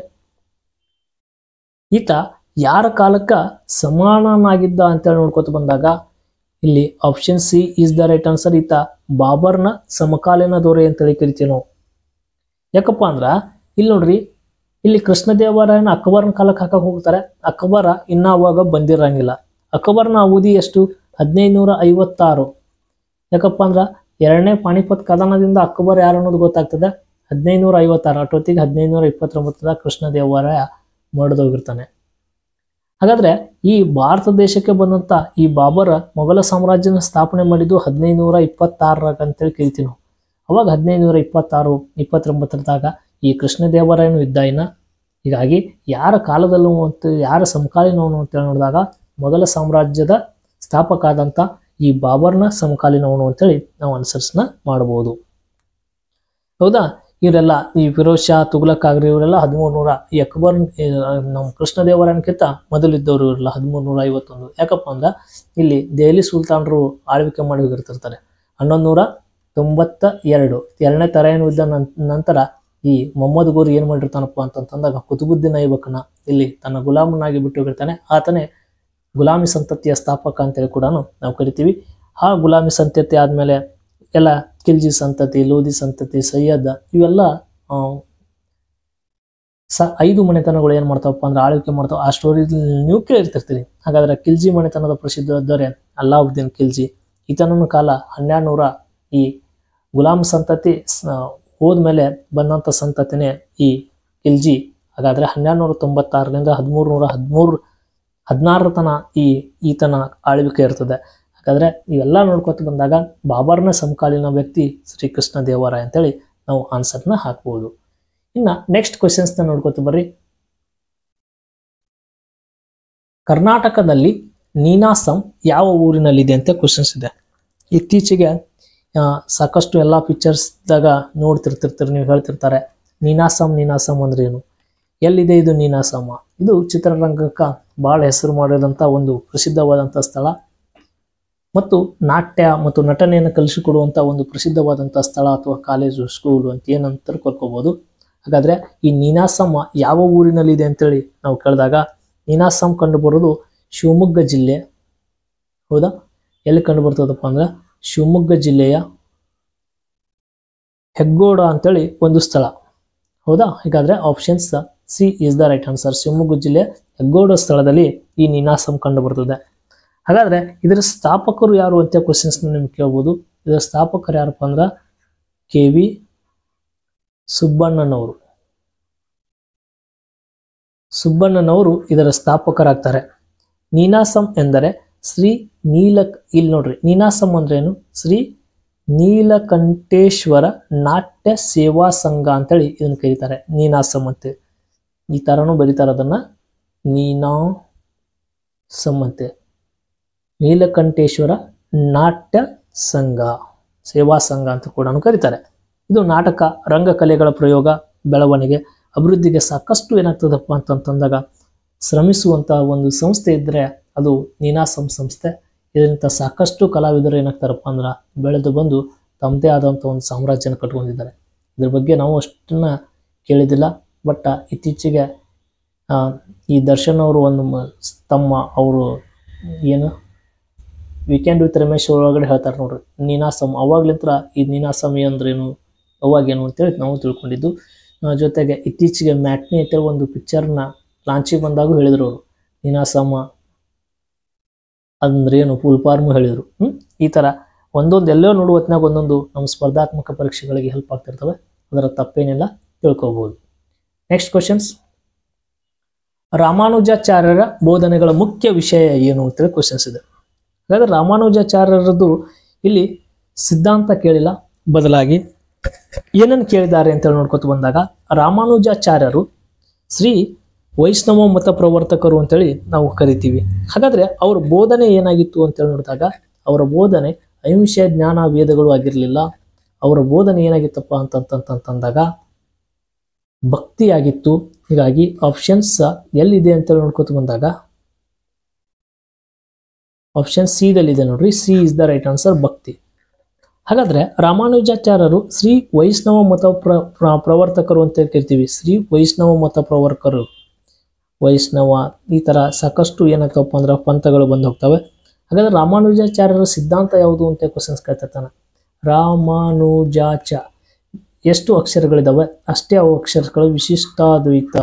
ಈತ ಯಾರ ಕಾಲಕ್ಕ ಸಮಾನನಾಗಿದ್ದ ಅಂತೇಳಿ ನೋಡ್ಕೊತ ಬಂದಾಗ ಇಲ್ಲಿ option C is the right answer ಈತ ಬಾಬರ್ನ ಸಮಕಾಲೀನ ದೊರೆ ಅಂತೇಳಿ ಕರಿತೀವಿ ನಾವು ಯಾಕಪ್ಪ ಅಂದ್ರ ಇಲ್ಲಿ ನೋಡ್ರಿ ಇಲ್ಲಿ ಕೃಷ್ಣದೇವರಾಯನ ಅಕ್ಬರ್ನ ಕಾಲಕ್ಕೆ ಹಾಕಕ್ ಹೋಗ್ತಾರೆ ಅಕ್ಬರ ಇನ್ನ ಅವಾಗ ಬಂದಿರಂಗಿಲ್ಲ ಅಕ್ಬರ್ನ ಅವಧಿ ಎಷ್ಟು ಹದಿನೈದುನೂರ ಐವತ್ತಾರು ಯಾಕಪ್ಪ ಅಂದ್ರ ಎರಡನೇ ಪಾಣಿಪತ್ ಕದನದಿಂದ ಅಕ್ಬರ್ ಯಾರು ಅನ್ನೋದು ಗೊತ್ತಾಗ್ತದೆ ಹದಿನೈದುನೂರ ಐವತ್ತಾರು ಅಷ್ಟೊತ್ತಿಗೆ ಹದಿನೈದುನೂರ ಇಪ್ಪತ್ತೊಂಬತ್ತರ ಕೃಷ್ಣದೇವರಾಯ ಮಡ್ದೋಗಿರ್ತಾನೆ ಹಾಗಾದ್ರೆ ಈ ಭಾರತ ದೇಶಕ್ಕೆ ಬಂದಂತ ಈ ಬಾಬರ್ ಮೊಘಲ ಸಾಮ್ರಾಜ್ಯನ ಸ್ಥಾಪನೆ ಮಾಡಿದ್ದು ಹದಿನೈದುನೂರ ಇಪ್ಪತ್ತಾರರಾಗ ಅಂತೇಳಿ ಕೇಳ್ತೀವಿ ನಾವು ಅವಾಗ ಹದಿನೈದುನೂರ ಇಪ್ಪತ್ತಾರು ಇಪ್ಪತ್ತೊಂಬತ್ತರದಾಗ ಈ ಕೃಷ್ಣದೇವರಾಯನು ಇದ್ದ ಇನ್ನ ಹೀಗಾಗಿ ಯಾರ ಕಾಲದಲ್ಲೂ ಅಂತ ಯಾರ ಸಮಕಾಲೀನವನು ಅಂತೇಳಿ ನೋಡಿದಾಗ ಮೊಘಲ ಸಾಮ್ರಾಜ್ಯದ ಸ್ಥಾಪಕ ಆದಂಥ ಈ ಬಾಬರ್ನ ಸಮಕಾಲೀನವನು ಅಂತೇಳಿ ನಾವು ಅನುಸರಿಸ್ನ ಮಾಡಬಹುದು ಹೌದಾ ಇವರೆಲ್ಲ ಈ ಫಿರೋಜ್ ಶಾ ತುಗ್ಲಕ್ ಆಗ್ರಿ ಇವರೆಲ್ಲ ಹದಿಮೂರು ನೂರ ಈ ಅಕ್ಬರ್ ನಮ್ಮ ಕೃಷ್ಣದೇವರಾಯನಕ್ಕಿಂತ ಮೊದಲಿದ್ದವರು ಇವರೆಲ್ಲ ಹದಿಮೂರು ನೂರ ಐವತ್ತೊಂದು ಯಾಕಪ್ಪ ಅಂದ್ರೆ ಇಲ್ಲಿ ದೆಹಲಿ ಸುಲ್ತಾನರು ಆಳ್ವಿಕೆ ಮಾಡಿ ಹೋಗಿರ್ತಿರ್ತಾರೆ ಹನ್ನೊಂದು ನೂರ ತೊಂಬತ್ತ ಎರಡು ಎರಡನೇ ತರಾಯಿನ ಯುದ್ಧ ನನ್- ನಂತರ ಈ ಮೊಹಮ್ಮದ್ ಗೋರಿ ಏನ್ ಮಾಡಿರ್ತಾನಪ್ಪ ಅಂತಂದಾಗ ಕುತುಬುದ್ದೀನ್ ಐಬಕ್ನ ಇಲ್ಲಿ ತನ್ನ ಗುಲಾಮನಾಗಿ ಬಿಟ್ಟು ಹೋಗಿರ್ತಾನೆ ಆತನೇ ಗುಲಾಮಿ ಸಂತತಿಯ ಸ್ಥಾಪಕ ಅಂತೇಳಿ ಕೂಡ ನಾವು ಕರಿತೀವಿ ಆ ಗುಲಾಮಿ ಸಂತತಿ ಆದ್ಮೇಲೆ ಎಲ್ಲ ಖಿಲ್ಜಿ ಸಂತತಿ ಲೋಧಿ ಸಂತತಿ ಸೈಯದ್ ಇವೆಲ್ಲ ಆ, ಸ ಐದು ಮನೆತನಗಳು ಏನ್ ಮಾಡ್ತಾವಪ್ಪ ಅಂದ್ರೆ ಆಳ್ವಿಕೆ ಮಾಡ್ತಾವ ಆ ಸ್ಟೋರಿ ನೀವು ಕೇಳಿರ್ತಿರ್ತೀರಿ ಹಾಗಾದ್ರೆ ಖಿಲ್ಜಿ ಮನೆತನದ ಪ್ರಸಿದ್ಧ ದೊರೆ ಅಲ್ಲಾವುದ್ದೀನ್ ಖಿಲ್ಜಿ ಈತನ ಕಾಲ ಹನ್ನೆರಡು ನೂರ ಈ ಗುಲಾಮ್ ಸಂತತಿ ಸ- ಹೋದ್ಮೇಲೆ ಬಂದಂಥ ಸಂತತಿನೇ ಈ ಖಿಲ್ಜಿ ಹಾಗಾದ್ರೆ ಹನ್ನೆರಡು ನೂರ ತೊಂಬತ್ತಾರರಿಂದ ಹದಿಮೂರು ನೂರ ಹದಿಮೂರು ಹದಿನಾರರ ತನ ಈ ಈತನ ಆಳ್ವಿಕೆ ಇರ್ತದೆ ಹಾಗಾದ್ರೆ ಇವೆಲ್ಲ ನೋಡ್ಕೊತ ಬಂದಾಗ ಬಾಬರ್ನ ಸಮಕಾಲೀನ ವ್ಯಕ್ತಿ ಶ್ರೀಕೃಷ್ಣ ದೇವರಾಯ ಅಂತೇಳಿ ನಾವು ಆನ್ಸರ್ನ ಹಾಕ್ಬೋದು ಇನ್ನ ನೆಕ್ಸ್ಟ್ ಕ್ವಶನ್ಸ್ನ ನೋಡ್ಕೊತ ಬರ್ರಿ ಕರ್ನಾಟಕದಲ್ಲಿ ನೀನಾಸಂ ಯಾವ ಊರಿನಲ್ಲಿದೆ ಅಂತ ಕ್ವಶನ್ಸ್ ಇದೆ ಇತ್ತೀಚೆಗೆ ಆ, ಸಾಕಷ್ಟು ಎಲ್ಲ ಪಿಕ್ಚರ್ಸ್ದಾಗ ನೋಡ್ತಿರ್ತಿರ್ತೀರಿ ನೀವು ಹೇಳ್ತಿರ್ತಾರೆ ನೀನಾಸಂ ನೀನಾಸಂ ಅಂದ್ರೆ ಏನು ಎಲ್ಲಿದೆ ಇದು ನೀನಾಸಮ ಇದು ಚಿತ್ರರಂಗಕ್ಕೆ ಭಾಳ ಹೆಸರು ಮಾಡಿದಂಥ ಒಂದು ಪ್ರಸಿದ್ಧವಾದಂಥ ಸ್ಥಳ ಮತ್ತು ನಾಟ್ಯ ಮತ್ತು ನಟನೆಯನ್ನು ಕಲಿಸಿಕೊಡುವಂಥ ಒಂದು ಪ್ರಸಿದ್ಧವಾದಂಥ ಸ್ಥಳ ಅಥವಾ ಕಾಲೇಜು ಸ್ಕೂಲು ಅಂತ ಏನಂತ ಕರ್ಕೋಬಹುದು ಹಾಗಾದ್ರೆ ಈ ನೀನಾಸಮ ಯಾವ ಊರಿನಲ್ಲಿದೆ ಅಂತೇಳಿ ನಾವು ಕೇಳಿದಾಗ ನೀನಾಸಂ ಕಂಡು ಬರೋದು ಶಿವಮೊಗ್ಗ ಜಿಲ್ಲೆ ಹೌದಾ ಎಲ್ಲಿ ಕಂಡು ಬರ್ತದಪ್ಪ ಅಂದ್ರೆ ಶಿವಮೊಗ್ಗ ಜಿಲ್ಲೆಯ ಹೆಗ್ಗೋಡ ಅಂತೇಳಿ ಒಂದು ಸ್ಥಳ ಹೌದಾ ಹೀಗಾದ್ರೆ options C is the right answer Shivamogga ಜಿಲ್ಲೆ ಹೆಗ್ಗೋಡ ಸ್ಥಳದಲ್ಲಿ ಈ ನೀನಾಸಂ ಕಂಡು ಬರ್ತದೆ ಹಾಗಾದ್ರೆ ಇದರ ಸ್ಥಾಪಕರು ಯಾರು ಅಂತ ಕ್ವಶನ್ಸ್ ನಿಮ್ಗೆ ಕೇಳ್ಬೋದು ಇದರ ಸ್ಥಾಪಕರು ಯಾರಪ್ಪ ಅಂದ್ರೆ ಕೆ ವಿ ಸುಬ್ಬಣ್ಣನವರು ಸುಬ್ಬಣ್ಣನವರು ಇದರ ಸ್ಥಾಪಕರಾಗ್ತಾರೆ ನೀನಾಸಂ ಎಂದರೆ ಶ್ರೀ ನೀಲಕ್ ಇಲ್ಲಿ ನೋಡ್ರಿ ನೀನಾಸಂ ಅಂದ್ರೇನು ಶ್ರೀ ನೀಲಕಂಠೇಶ್ವರ ನಾಟ್ಯ ಸೇವಾ ಸಂಘ ಅಂತೇಳಿ ಇದನ್ನ ಕರೀತಾರೆ ನೀನಾಸಂ ಅಂತ ಈ ಥರನೂ ಬರೀತಾರೆ ಅದನ್ನ ನೀನಾ ಸಮ್ಮತೆ ನೀಲಕಂಠೇಶ್ವರ ನಾಟ್ಯ ಸಂಘ ಸೇವಾ ಸಂಘ ಅಂತ ಕೂಡ ಕರೀತಾರೆ ಇದು ನಾಟಕ ರಂಗಕಲೆಗಳ ಪ್ರಯೋಗ ಬೆಳವಣಿಗೆ ಅಭಿವೃದ್ಧಿಗೆ ಸಾಕಷ್ಟು ಏನಾಗ್ತದಪ್ಪ ಅಂತಂತಂದಾಗ ಶ್ರಮಿಸುವಂಥ ಒಂದು ಸಂಸ್ಥೆ ಇದ್ದರೆ ಅದು ನೀನಾಸಂ ಸಂಸ್ಥೆ ಇದರಿಂದ ಸಾಕಷ್ಟು ಕಲಾವಿದರು ಏನಾಗ್ತಾರಪ್ಪ ಅಂದ್ರೆ ಬೆಳೆದು ಬಂದು ತಮ್ಮದೇ ಆದಂಥ ಒಂದು ಸಾಮ್ರಾಜ್ಯನ ಕಟ್ಕೊಂಡಿದ್ದಾರೆ ಇದ್ರ ಬಗ್ಗೆ ನಾವು ಅಷ್ಟನ್ನ ಕೇಳಿದಿಲ್ಲ ಬಟ್ ಇತ್ತೀಚೆಗೆ ಆ, ಈ ದರ್ಶನ್ ಅವರು ಒಂದು ಮ- ತಮ್ಮ ಅವರು ಏನು ವೀಕೆಂಡ್ ವಿತ್ ರಮೇಶ್ ಒಳಗಡೆ ಹೇಳ್ತಾರೆ ನೋಡ್ರಿ ನೀನಾಸಂ ಅವಾಗ್ಲಿಂತ್ರ ಈ ನೀನಾಸಂ ಅಂದ್ರೇನು ಅವಾಗೇನು ಅಂತೇಳಿ ನಾವು ತಿಳ್ಕೊಂಡಿದ್ದು ಆ, ಜೊತೆಗೆ ಇತ್ತೀಚೆಗೆ ಮ್ಯಾಟ್ನಿ ಅಂತೇಳಿ ಒಂದು ಪಿಕ್ಚರ್ನ ಲಾಂಚಿಗೆ ಬಂದಾಗೂ ಹೇಳಿದ್ರು ಅವರು ನೀನಾಸಮ ಅಂದ್ರೇನು ಫುಲ್ ಫಾರ್ಮು ಹೇಳಿದರು ಹ್ಮ್ ಈ ಥರ ಒಂದೊಂದು ಎಲ್ಲೋ ನೋಡುವ ಹೊತ್ನಾಗ ಒಂದೊಂದು ನಮ್ಮ ಸ್ಪರ್ಧಾತ್ಮಕ ಪರೀಕ್ಷೆಗಳಿಗೆ ಹೆಲ್ಪ್ ಆಗ್ತಿರ್ತವೆ ಅದರ ತಪ್ಪೇನಿಲ್ಲ ತಿಳ್ಕೊಬೋದು ನೆಕ್ಸ್ಟ್ ಕ್ವಶನ್ಸ್ ರಾಮಾನುಜಾಚಾರ್ಯರ ಬೋಧನೆಗಳ ಮುಖ್ಯ ವಿಷಯ ಏನು ಅಂತೇಳಿ ಕ್ವಶನ್ಸ್ ಇದೆ ಹಾಗಾದ್ರೆ ರಾಮಾನುಜಾಚಾರ್ಯರದ್ದು ಇಲ್ಲಿ ಸಿದ್ಧಾಂತ ಕೇಳಿಲ್ಲ ಬದಲಾಗಿ ಏನನ್ನು ಕೇಳಿದ್ದಾರೆ ಅಂತೇಳಿ ನೋಡ್ಕೊತ ಬಂದಾಗ ರಾಮಾನುಜಾಚಾರ್ಯರು ಶ್ರೀ ವೈಷ್ಣವ ಮತ ಪ್ರವರ್ತಕರು ಅಂತೇಳಿ ನಾವು ಕರಿತೀವಿ ಹಾಗಾದ್ರೆ ಅವ್ರ ಬೋಧನೆ ಏನಾಗಿತ್ತು ಅಂತೇಳಿ ನೋಡಿದಾಗ ಅವರ ಬೋಧನೆ ಅಹಿಂಸೆ ಜ್ಞಾನ ವೇದಗಳು ಆಗಿರಲಿಲ್ಲ ಅವರ ಬೋಧನೆ ಏನಾಗಿತ್ತಪ್ಪ ಅಂತಂತಂತಂದಾಗ ಭಕ್ತಿ ಆಗಿತ್ತು ಹೀಗಾಗಿ ಆಪ್ಷನ್ಸ್ ಎಲ್ಲಿದೆ ಅಂತೇಳಿ ನೋಡ್ಕೊತ ಬಂದಾಗ ಆಪ್ಷನ್ ಸಿ ದಲ್ಲಿದೆ ನೋಡ್ರಿ C is the right answer ಭಕ್ತಿ ಹಾಗಾದ್ರೆ ರಾಮಾನುಜಾಚಾರ್ಯರು ಶ್ರೀ ವೈಷ್ಣವ ಮತ ಪ್ರ ಪ್ರ- ಪ್ರವರ್ತಕರು ಅಂತ ಕರಿತೀವಿ ಶ್ರೀ ವೈಷ್ಣವ ಮತ ಪ್ರವರ್ತಕರು ವೈಷ್ಣವ ಈ ಥರ ಸಾಕಷ್ಟು ಏನಾಗ್ತವಪ್ಪ ಅಂದ್ರೆ ಪಂಥಗಳು ಬಂದು ಹೋಗ್ತವೆ ಹಾಗಾದ್ರೆ ರಾಮಾನುಜಾಚಾರ್ಯರ ಸಿದ್ಧಾಂತ ಯಾವುದು ಅಂತ ಕ್ವಶನ್ಸ್ ಕೇಳ್ತಿರ್ತಾನೆ ರಾಮಾನುಜಾಚ ಎಷ್ಟು ಅಕ್ಷರಗಳಿದಾವೆ ಅಷ್ಟೇ ಅವು ಅಕ್ಷರಗಳು ವಿಶಿಷ್ಟಾದ್ವೈತ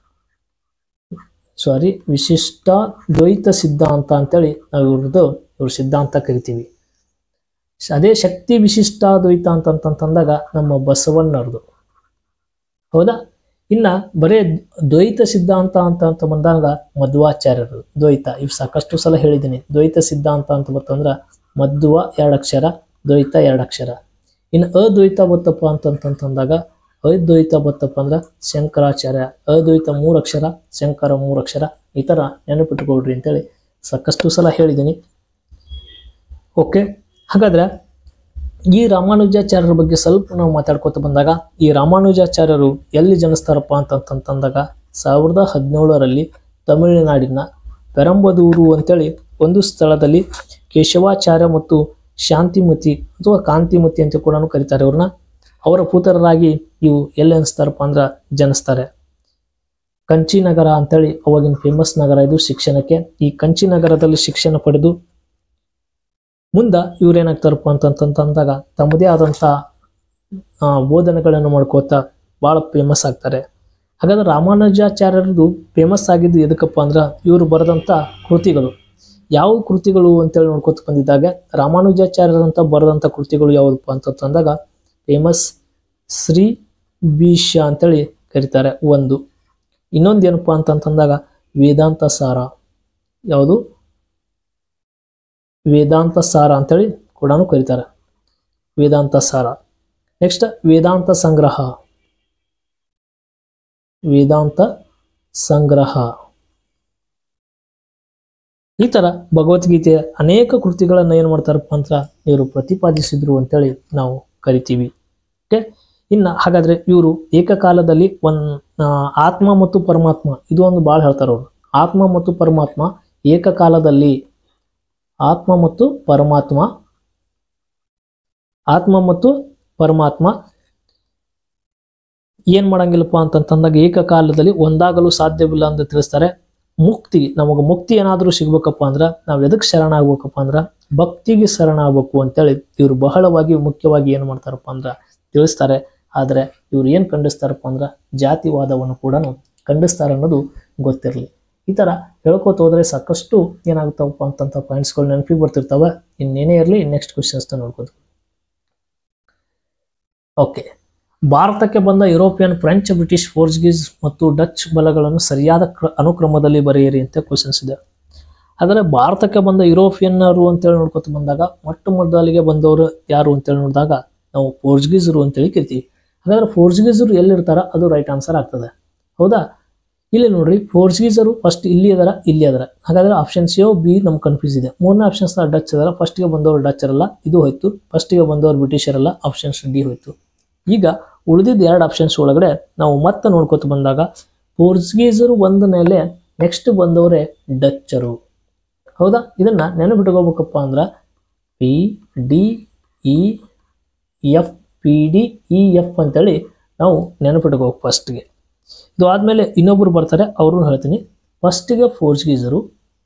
ಸಾರಿ ವಿಶಿಷ್ಟ ದ್ವೈತ ಸಿದ್ಧಾಂತ ಅಂತೇಳಿ ನಾವು ಇವ್ರದ್ದು ಇವ್ರ ಸಿದ್ಧಾಂತ ಕರಿತೀವಿ ಅದೇ ಶಕ್ತಿ ವಿಶಿಷ್ಟಾದ್ವೈತ ಅಂತಂತಂದಾಗ ನಮ್ಮ ಬಸವಣ್ಣವ್ರದ್ದು ಹೌದಾ ಇನ್ನ ಬರೇ ದ್ವೈತ ಸಿದ್ಧಾಂತ ಅಂತ ಅಂತ ಬಂದಾಗ ಮಧ್ವಾಚಾರ್ಯರು ದ್ವೈತ ಇವು ಸಾಕಷ್ಟು ಸಲ ಹೇಳಿದ್ದೀನಿ ದ್ವೈತ ಸಿದ್ಧಾಂತ ಅಂತ ಬರ್ತಂದ್ರ ಮಧ್ವ ಎರಡು ಅಕ್ಷರ ದ್ವೈತ ಎರಡು ಅಕ್ಷರ ಇನ್ನು ಅದ್ವೈತ ಬತ್ತಪ್ಪ ಅಂತಂತಂದಾಗ ಅದ್ವೈತ ಬತ್ತಪ್ಪ ಅಂದ್ರೆ ಶಂಕರಾಚಾರ್ಯ ಅದ್ವೈತ ಮೂರು ಅಕ್ಷರ ಶಂಕರ ಮೂರು ಅಕ್ಷರ ಈ ಥರ ನೆನಪಿಟ್ಕೊಳ್ರಿ ಅಂತೇಳಿ ಸಾಕಷ್ಟು ಸಲ ಹೇಳಿದ್ದೀನಿ ಓಕೆ ಹಾಗಾದ್ರೆ ಈ ರಾಮಾನುಜಾಚಾರ್ಯರ ಬಗ್ಗೆ ಸ್ವಲ್ಪ ನಾವು ಮಾತಾಡ್ಕೊತ ಬಂದಾಗ ಈ ರಾಮಾನುಜಾಚಾರ್ಯರು ಎಲ್ಲಿ ಜನಿಸ್ತಾರಪ್ಪ ಅಂತಂತಂದಾಗ ಸಾವಿರದ ಹದಿನೇಳರಲ್ಲಿ ತಮಿಳುನಾಡಿನ ಪೆರಂಬದೂರು ಅಂತೇಳಿ ಒಂದು ಸ್ಥಳದಲ್ಲಿ ಕೇಶವಾಚಾರ್ಯ ಮತ್ತು ಶಾಂತಿಮತಿ ಅಥವಾ ಕಾಂತಿಮತಿ ಅಂತ ಕೂಡ ಕರೀತಾರೆ ಅವ್ರನ್ನ ಅವರ ಪುತ್ರರಾಗಿ ಇವು ಎಲ್ಲಿ ಅನಿಸ್ತಾರಪ್ಪ ಅಂದ್ರೆ ಜನಿಸ್ತಾರೆ ಕಂಚಿ ನಗರ ಅಂತೇಳಿ ಅವಾಗಿನ ಫೇಮಸ್ ನಗರ ಇದು ಶಿಕ್ಷಣಕ್ಕೆ ಈ ಕಂಚಿ ನಗರದಲ್ಲಿ ಶಿಕ್ಷಣ ಪಡೆದು ಮುಂದೆ ಇವ್ರೇನಾಗ್ತಾರಪ್ಪ ಅಂತಂತಂದಾಗ ತಮ್ಮದೇ ಆದಂಥ ಆ, ಬೋಧನೆಗಳನ್ನು ಮಾಡ್ಕೋತಾ ಭಾಳ ಫೇಮಸ್ ಆಗ್ತಾರೆ ಹಾಗಾದ್ರೆ ರಾಮಾನುಜಾಚಾರ್ಯರದು ಫೇಮಸ್ ಆಗಿದ್ದು ಎದಕ್ಕಪ್ಪ ಅಂದ್ರೆ ಇವರು ಬರೆದಂಥ ಕೃತಿಗಳು ಯಾವ ಕೃತಿಗಳು ಅಂತೇಳಿ ನೋಡ್ಕೊತ ಬಂದಿದ್ದಾಗ ರಾಮಾನುಜಾಚಾರ್ಯರಂತ ಬರೆದಂಥ ಕೃತಿಗಳು ಯಾವುದಪ್ಪ ಅಂತಂದಾಗ ಫೇಮಸ್ ಶ್ರೀ ಬೀಶ ಅಂತೇಳಿ ಕರೀತಾರೆ ಒಂದು ಇನ್ನೊಂದು ಏನಪ್ಪ ಅಂತಂತಂದಾಗ ವೇದಾಂತ ಸಾರ ಯಾವುದು ವೇದಾಂತ ಸಾರ ಅಂತೇಳಿ ಕೂಡ ಕರೀತಾರೆ ವೇದಾಂತ ಸಾರ ನೆಕ್ಸ್ಟ್ ವೇದಾಂತ ಸಂಗ್ರಹ ವೇದಾಂತ ಸಂಗ್ರಹ ಈ ತರ ಭಗವದ್ಗೀತೆಯ ಅನೇಕ ಕೃತಿಗಳನ್ನ ಏನ್ ಮಾಡ್ತಾರಪ್ಪ ಅಂತ ಇವರು ಪ್ರತಿಪಾದಿಸಿದ್ರು ಅಂತೇಳಿ ನಾವು ಕರಿತೀವಿ ಓಕೆ ಇನ್ನ ಹಾಗಾದ್ರೆ ಇವರು ಏಕಕಾಲದಲ್ಲಿ ಒಂದ್ ಆ, ಆತ್ಮ ಮತ್ತು ಪರಮಾತ್ಮ ಇದು ಒಂದು ಭಾಳ ಹೇಳ್ತಾರೆ ಅವರು ಆತ್ಮ ಮತ್ತು ಪರಮಾತ್ಮ ಏಕಕಾಲದಲ್ಲಿ ಆತ್ಮ ಮತ್ತು ಪರಮಾತ್ಮ ಆತ್ಮ ಮತ್ತು ಪರಮಾತ್ಮ ಏನ್ ಮಾಡಂಗಿಲ್ಲಪ್ಪ ಅಂತಂತಂದಾಗ ಏಕಕಾಲದಲ್ಲಿ ಒಂದಾಗಲು ಸಾಧ್ಯವಿಲ್ಲ ಅಂತ ತಿಳಿಸ್ತಾರೆ ಮುಕ್ತಿ ನಮಗೆ ಮುಕ್ತಿ ಏನಾದರೂ ಸಿಗ್ಬೇಕಪ್ಪ ಅಂದ್ರೆ ನಾವು ಎದಕ್ಕೆ ಶರಣ ಆಗ್ಬೇಕಪ್ಪ ಅಂದ್ರೆ ಭಕ್ತಿಗೆ ಶರಣ ಆಗ್ಬೇಕು ಅಂತೇಳಿ ಇವರು ಬಹಳವಾಗಿ ಮುಖ್ಯವಾಗಿ ಏನು ಮಾಡ್ತಾರಪ್ಪ ಅಂದ್ರೆ ತಿಳಿಸ್ತಾರೆ ಆದರೆ ಇವ್ರು ಏನು ಖಂಡಿಸ್ತಾರಪ್ಪ ಅಂದ್ರೆ ಜಾತಿವಾದವನ್ನು ಕೂಡ ಖಂಡಿಸ್ತಾರೆ ಅನ್ನೋದು ಗೊತ್ತಿರಲಿ ಈ ಥರ ಹೇಳ್ಕೊತ ಹೋದ್ರೆ ಸಾಕಷ್ಟು ಏನಾಗುತ್ತವಪ್ಪ ಅಂತಂತ ಪಾಯಿಂಟ್ಸ್ಗಳು ನೆನಪಿಗೆ ಬರ್ತಿರ್ತವೆ ಇನ್ನೇನೇ ಇರಲಿ ನೆಕ್ಸ್ಟ್ ಕ್ವಶನ್ಸ್ನ ನೋಡ್ಕೋದು ಓಕೆ ಭಾರತಕ್ಕೆ ಬಂದ ಯುರೋಪಿಯನ್ ಫ್ರೆಂಚ್ ಬ್ರಿಟಿಷ್ ಪೋರ್ಚುಗೀಸ್ ಮತ್ತು ಡಚ್ ಬಲಗಳನ್ನು ಸರಿಯಾದ ಕ್ರ- ಅನುಕ್ರಮದಲ್ಲಿ ಬರೆಯಿರಿ ಅಂತ ಕ್ವಶನ್ಸ್ ಇದೆ ಆದರೆ ಭಾರತಕ್ಕೆ ಬಂದ ಯುರೋಪಿಯನ್ನರು ಅಂತೇಳಿ ನೋಡ್ಕೊತ ಬಂದಾಗ ಮೊಟ್ಟ ಮೊದಲಿಗೆ ಬಂದವರು ಯಾರು ಅಂತೇಳಿ ನೋಡಿದಾಗ ನಾವು ಪೋರ್ಚುಗೀಸರು ಅಂತೇಳಿ ಕರಿತೀವಿ ಹಾಗಾದ್ರೆ ಪೋರ್ಚುಗೀಸರು ಎಲ್ಲಿರ್ತಾರ ಅದು ರೈಟ್ ಆನ್ಸರ್ ಆಗ್ತದೆ ಹೌದಾ ಇಲ್ಲಿ ನೋಡ್ರಿ ಪೋರ್ಚುಗೀಸರು ಫಸ್ಟ್ ಇಲ್ಲಿ ಅದರ ಇಲ್ಲಿ ಅದರ ಹಾಗಾದ್ರೆ ಆಪ್ಷನ್ ಸಿ ಬಿ ನಮ್ಗೆ ಕನ್ಫ್ಯೂಸ್ ಇದೆ ಮೂರನೇ ಆಪ್ಷನ್ಸ್ ಡಚ್ ಅದರ ಫಸ್ಟ್ಗೆ ಬಂದವರು ಡಚ್ ಅರಲ್ಲ ಇದು ಹೋಯ್ತು ಫಸ್ಟಿಗೆ ಬಂದವರು ಬ್ರಿಟಿಷರಲ್ಲ ಆಪ್ಷನ್ಸ್ ಡಿ ಹೋಯ್ತು ಈಗ ಉಳಿದಿದ್ದ ಎರಡು ಆಪ್ಷನ್ಸ್ ಒಳಗಡೆ ನಾವು ಮತ್ತೆ ನೋಡ್ಕೊತ ಬಂದಾಗ ಪೋರ್ಚುಗೀಸರು ಬಂದ ಮೇಲೆ ನೆಕ್ಸ್ಟ್ ಬಂದವರೇ ಡಚ್ಚರು ಹೌದಾ ಇದನ್ನ ನೆನಪಿಟ್ಕೋಬೇಕಪ್ಪ ಅಂದ್ರೆ P D E F P D E F ಅಂತೇಳಿ ನಾವು ನೆನಪಿಟ್ಕೋಬೇಕು ಫಸ್ಟ್ಗೆ ಇದು ಆದಮೇಲೆ ಇನ್ನೊಬ್ಬರು ಬರ್ತಾರೆ ಅವ್ರನ್ನ ಹೇಳ್ತೀನಿ ಫಸ್ಟಿಗೆ ಪೋರ್ಚುಗೀಸರು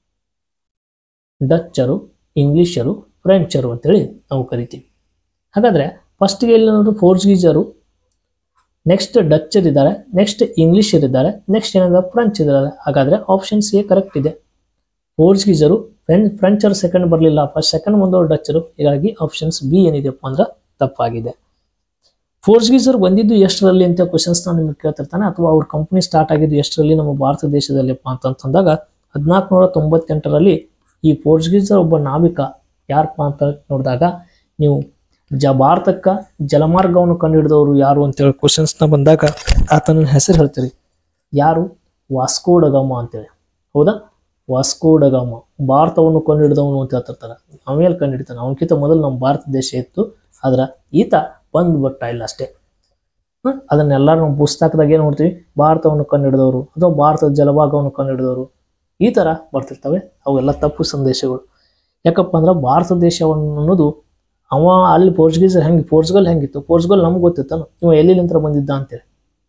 ಡಚ್ಚರು ಇಂಗ್ಲೀಷರು ಫ್ರೆಂಚರು ಅಂತೇಳಿ ನಾವು ಕರಿತೀವಿ ಹಾಗಾದರೆ ಫಸ್ಟ್ಗೆ ಇಲ್ಲಿ ನೋಡ್ರಿ ಪೋರ್ಚುಗೀಸರು ನೆಕ್ಸ್ಟ್ ಡಚ್ಚರ್ ಇದ್ದಾರೆ ನೆಕ್ಸ್ಟ್ ಇಂಗ್ಲೀಷರ್ ಇದ್ದಾರೆ ನೆಕ್ಸ್ಟ್ ಏನಾದ್ರೆ ಫ್ರೆಂಚ್ ಇದ್ದಾರೆ ಹಾಗಾದರೆ ಆಪ್ಷನ್ ಸಿ ಕರೆಕ್ಟ್ ಇದೆ ಪೋರ್ಚುಗೀಸರು ಫ್ರೆಂಚ್ ಫ್ರೆಂಚರು ಸೆಕೆಂಡ್ ಬರಲಿಲ್ಲ ಫಸ್ಟ್ ಸೆಕೆಂಡ್ ಬಂದವರು ಡಚ್ಚರು ಹೀಗಾಗಿ ಆಪ್ಷನ್ಸ್ ಬಿ ಏನಿದೆಪ್ಪ ಅಂದ್ರೆ ತಪ್ಪಾಗಿದೆ ಪೋರ್ಚುಗೀಸರು ಬಂದಿದ್ದು ಎಷ್ಟರಲ್ಲಿ ಅಂತ ಕ್ವಶನ್ಸ್ ನಾನು ನಿಮಗೆ ಕೇಳ್ತಿರ್ತಾನೆ ಅಥವಾ ಅವ್ರ ಕಂಪ್ನಿ ಸ್ಟಾರ್ಟ್ ಆಗಿದ್ದು ಎಷ್ಟರಲ್ಲಿ ನಮ್ಮ ಭಾರತ ದೇಶದಲ್ಲಿಪ್ಪ ಅಂತಂದಾಗ ಹದಿನಾಲ್ಕು ನೂರ ತೊಂಬತ್ತೆಂಟರಲ್ಲಿ ಈ ಪೋರ್ಚುಗೀಸರ್ ಒಬ್ಬ ನಾವಿಕ ಯಾರಪ್ಪ ಅಂತ ನೋಡಿದಾಗ ನೀವು ಜ ಭಾರತಕ್ಕೆ ಜಲಮಾರ್ಗವನ್ನು ಕಂಡುಹಿಡಿದವರು ಯಾರು ಅಂತೇಳಿ ಕ್ವಶನ್ಸ್ನ ಬಂದಾಗ ಆತನ ಹೆಸರು ಹೇಳ್ತೀರಿ ಯಾರು ವಾಸ್ಕೋಡಗಮ ಅಂತೇಳಿ ಹೌದಾ ವಾಸ್ಕೋಡಗಮ ಭಾರತವನ್ನು ಕಂಡುಹಿಡಿದವನು ಅಂತ ಹೇಳ್ತಿರ್ತಾರೆ ಆಮೇಲೆ ಕಂಡುಹಿಡಿತಾನೆ ಅವನಕ್ಕಿಂತ ಮೊದಲು ನಮ್ಮ ಭಾರತ ದೇಶ ಇತ್ತು ಆದ್ರೆ ಈತ ಬಂದು ಬಟ್ಟ ಇಲ್ಲ ಅಷ್ಟೇ ಹ್ಮ್? ಅದನ್ನೆಲ್ಲ ನಮ್ಮ ಪುಸ್ತಕದಾಗ ಏನು ನೋಡ್ತೀವಿ ಭಾರತವನ್ನು ಕಂಡುಹಿಡಿದವರು ಅಥವಾ ಭಾರತದ ಜಲಭಾಗವನ್ನು ಕಂಡುಹಿಡಿದವರು ಈ ಥರ ಬರ್ತಿರ್ತವೆ ಅವೆಲ್ಲ ತಪ್ಪು ಸಂದೇಶಗಳು ಯಾಕಪ್ಪ ಅಂದ್ರೆ ಭಾರತ ದೇಶವನ್ನು ಅನ್ನೋದು ಅವ ಅಲ್ಲಿ ಪೋರ್ಚುಗೀಸರ್ ಹೆಂಗೆ ಪೋರ್ಚುಗಲ್ ಹೆಂಗಿತ್ತು ಪೋರ್ಚುಗಲ್ ನಮ್ಗೆ ಗೊತ್ತಿತ್ತಾನ ಇವ ಎಲ್ಲಿಂತ್ರ ಬಂದಿದ್ದ ಅಂತೇಳಿ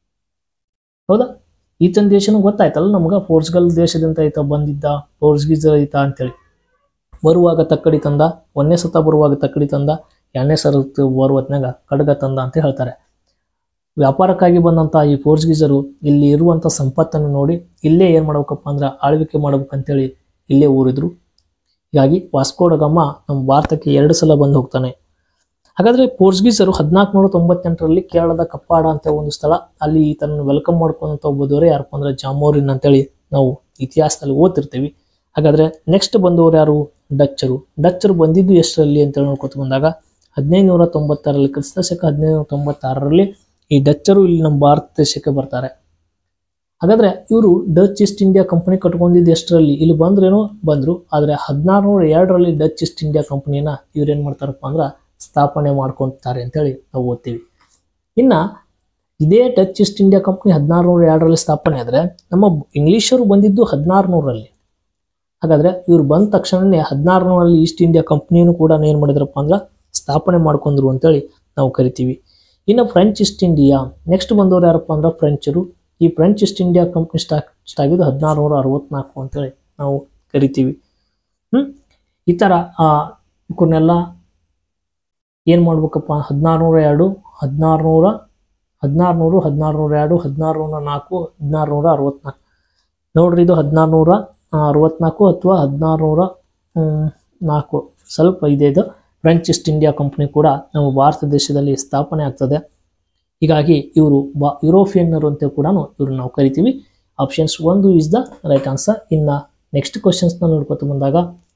ಹೌದಾ ಈತನ ದೇಶನೂ ಗೊತ್ತಾಯ್ತಲ್ಲ ನಮ್ಗೆ ಪೋರ್ಚುಗಲ್ ದೇಶದಿಂದ ಈತ ಬಂದಿದ್ದ ಪೋರ್ಚುಗೀಸರ್ ಈತ ಅಂತೇಳಿ ಬರುವಾಗ ತಕ್ಕಡಿ ತಂದ ಒಂದನೇ ಸತ ಬರುವಾಗ ತಕ್ಕಡಿ ತಂದ ಎರಡನೇ ಸರ ಬರುವ ಹೊತ್ನ್ಯಾಗ ಖಡ್ಗ ತಂದ ಅಂತ ಹೇಳ್ತಾರೆ ವ್ಯಾಪಾರಕ್ಕಾಗಿ ಬಂದಂಥ ಈ ಪೋರ್ಚುಗೀಸರು ಇಲ್ಲಿ ಇರುವಂಥ ಸಂಪತ್ತನ್ನು ನೋಡಿ ಇಲ್ಲೇ ಏನು ಮಾಡ್ಬೇಕಪ್ಪ ಅಂದ್ರೆ ಆಳ್ವಿಕೆ ಮಾಡ್ಬೇಕಂತೇಳಿ ಇಲ್ಲೇ ಊರಿದ್ರು ಹೀಗಾಗಿ ವಾಸ್ಕೋಡಗಮ್ಮ ನಮ್ಮ ಭಾರತಕ್ಕೆ ಎರಡು ಸಲ ಬಂದು ಹೋಗ್ತಾನೆ ಹಾಗಾದ್ರೆ ಪೋರ್ಚುಗೀಸರು ಹದಿನಾಲ್ಕು ನೂರ ತೊಂಬತ್ತೆಂಟರಲ್ಲಿ ಕೇರಳದ ಕಪ್ಪಾಡ ಅಂತ ಒಂದು ಸ್ಥಳ ಅಲ್ಲಿ ಈತನನ್ನು ವೆಲ್ಕಮ್ ಮಾಡ್ಕೊಂಡಂತ ಒಬ್ಬ ದೊರೆ ಯಾರಪ್ಪ ಅಂದ್ರೆ ಜಾಮೋರಿನ್ ಅಂತೇಳಿ ನಾವು ಇತಿಹಾಸದಲ್ಲಿ ಓದ್ತಿರ್ತೀವಿ ಹಾಗಾದ್ರೆ ನೆಕ್ಸ್ಟ್ ಬಂದವರು ಯಾರು ಡಚ್ಚರು ಡಚ್ಚರು ಬಂದಿದ್ದು ಎಷ್ಟರಲ್ಲಿ ಅಂತೇಳಿ ನೋಡ್ಕೊತ ಬಂದಾಗ ಹದಿನೈದು ನೂರ ತೊಂಬತ್ತಾರರಲ್ಲಿ ಕ್ರಿಸ್ತ ಶಕ ಹದಿನೈದು ನೂರ ತೊಂಬತ್ತಾರರಲ್ಲಿ ಈ ಡಚ್ಚರು ಇಲ್ಲಿ ನಮ್ಮ ಭಾರತ ದೇಶಕ್ಕೆ ಬರ್ತಾರೆ ಹಾಗಾದ್ರೆ ಇವರು ಡಚ್ ಈಸ್ಟ್ ಇಂಡಿಯಾ ಕಂಪನಿ ಕಟ್ಕೊಂಡಿದ್ದು ಎಷ್ಟರಲ್ಲಿ ಇಲ್ಲಿ ಬಂದ್ರೇನೋ ಬಂದ್ರು ಆದ್ರೆ ಹದಿನಾರು ನೂರ ಎರಡರಲ್ಲಿ ಡಚ್ ಈಸ್ಟ್ ಇಂಡಿಯಾ ಕಂಪನಿಯನ್ನ ಇವ್ರು ಏನ್ ಮಾಡ್ತಾರಪ್ಪ ಅಂದ್ರೆ ಸ್ಥಾಪನೆ ಮಾಡ್ಕೊಂತಾರೆ ಅಂತೇಳಿ ನಾವು ಓದ್ತೀವಿ ಇನ್ನ ಇದೇ ಡಚ್ ಈಸ್ಟ್ ಇಂಡಿಯಾ ಕಂಪನಿ ಹದಿನಾರು ನೂರ ಎರಡರಲ್ಲಿ ಸ್ಥಾಪನೆ ಆದ್ರೆ ನಮ್ಮ ಇಂಗ್ಲಿಷರು ಬಂದಿದ್ದು ಹದಿನಾರು ನೂರಲ್ಲಿ ಹಾಗಾದ್ರೆ ಇವ್ರು ಬಂದ ತಕ್ಷಣನೇ ಹದಿನಾರು ನೂರಲ್ಲಿ ಈಸ್ಟ್ ಇಂಡಿಯಾ ಕಂಪ್ನಿಯನ್ನು ಕೂಡ ಏನು ಮಾಡಿದ್ರಪ್ಪ ಅಂದ್ರೆ ಸ್ಥಾಪನೆ ಮಾಡ್ಕೊಂಡ್ರು ಅಂತೇಳಿ ನಾವು ಕರಿತೀವಿ ಇನ್ನು ಫ್ರೆಂಚ್ ಈಸ್ಟ್ ಇಂಡಿಯಾ ನೆಕ್ಸ್ಟ್ ಬಂದವರು ಯಾರಪ್ಪ ಅಂದ್ರೆ ಫ್ರೆಂಚರು ಈ French East India company start ಆಗಿದ್ದು ಹದಿನಾರು ನೂರ ಅರವತ್ನಾಲ್ಕು ಅಂತೇಳಿ ನಾವು ಕರಿತೀವಿ ಹ್ಮ್ ಈ ಥರ ಆ ಇವನ್ನೆಲ್ಲ ಏನು ಮಾಡ್ಬೇಕಪ್ಪ ಹದಿನಾರು ನೂರ ಎರಡು ಹದಿನಾರು ನೂರ ಹದಿನಾರು ನೂರು ಹದಿನಾರು ನೂರ ಎರಡು ಹದಿನಾರು ನೂರ ನಾಲ್ಕು ಹದಿನಾರು ನೂರ ಅರವತ್ನಾಲ್ಕು ನೋಡ್ರಿ ಇದು ಹದಿನಾರು ನೂರ ಅರವತ್ನಾಲ್ಕು ಅಥವಾ ಹದಿನಾರು ನೂರ ನಾಲ್ಕು ಸ್ವಲ್ಪ ಇದೆ ಇದು ಫ್ರೆಂಚ್ ಈಸ್ಟ್ ಇಂಡಿಯಾ ಕಂಪ್ನಿ ಕೂಡ ನಮ್ಮ ಭಾರತ ದೇಶದಲ್ಲಿ ಸ್ಥಾಪನೆ ಆಗ್ತದೆ ಹೀಗಾಗಿ ಇವರು ಬಾ ಯುರೋಪಿಯನ್ನರು ಅಂತ ಕೂಡ ಇವ್ರು ನಾವು ಕರಿತೀವಿ ಆಪ್ಷನ್ಸ್ ಒಂದು ಇಸ್ ದ ರೈಟ್ ಆನ್ಸರ್ ಇನ್ನು ನೆಕ್ಸ್ಟ್ ಕ್ವಶನ್ಸ್ನ ನೋಡ್ಕೊತ ಬಂದಾಗ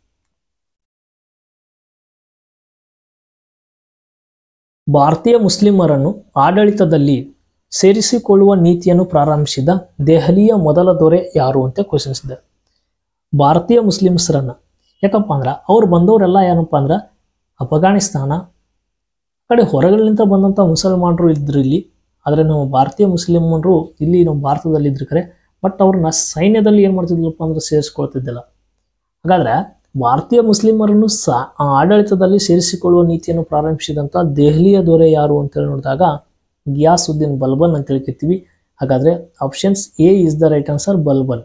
ಭಾರತೀಯ ಮುಸ್ಲಿಮರನ್ನು ಆಡಳಿತದಲ್ಲಿ ಸೇರಿಸಿಕೊಳ್ಳುವ ನೀತಿಯನ್ನು ಪ್ರಾರಂಭಿಸಿದ ದೆಹಲಿಯ ಮೊದಲ ದೊರೆ ಯಾರು ಅಂತ ಕ್ವಶನ್ಸ್ ಇದೆ ಭಾರತೀಯ ಮುಸ್ಲಿಮ್ಸರನ್ನ ಯಾಕಪ್ಪ ಅಂದ್ರೆ ಅವ್ರು ಬಂದವರೆಲ್ಲ ಏನಪ್ಪ ಅಂದ್ರೆ ಅಫಘಾನಿಸ್ತಾನ ಆ ಕಡೆ ಹೊರಗಳಿಂದ ಬಂದಂಥ ಮುಸಲ್ಮಾನರು ಇದ್ರು ಇಲ್ಲಿ ಆದರೆ ನಾವು ಭಾರತೀಯ ಮುಸ್ಲಿಮರು ಇಲ್ಲಿ ನಮ್ಮ ಭಾರತದಲ್ಲಿ ಇದ್ರು ಕರೆ ಬಟ್ ಅವ್ರನ್ನ ಸೈನ್ಯದಲ್ಲಿ ಏನು ಮಾಡ್ತಿದ್ಲಪ್ಪ ಅಂದ್ರೆ ಸೇರಿಸ್ಕೊಳ್ತಿದ್ದಿಲ್ಲ ಹಾಗಾದ್ರೆ ಭಾರತೀಯ ಮುಸ್ಲಿಮರನ್ನು ಸಾ ಆ ಆಡಳಿತದಲ್ಲಿ ಸೇರಿಸಿಕೊಳ್ಳುವ ನೀತಿಯನ್ನು ಪ್ರಾರಂಭಿಸಿದಂಥ ದೆಹಲಿಯ ದೊರೆ ಯಾರು ಅಂತೇಳಿ ನೋಡಿದಾಗ ಗಿಯಾಸುದ್ದೀನ್ ಬಲ್ಬನ್ ಅಂತ ಹೇಳ್ತಿರ್ತೀವಿ ಹಾಗಾದ್ರೆ options A is the right answer Balban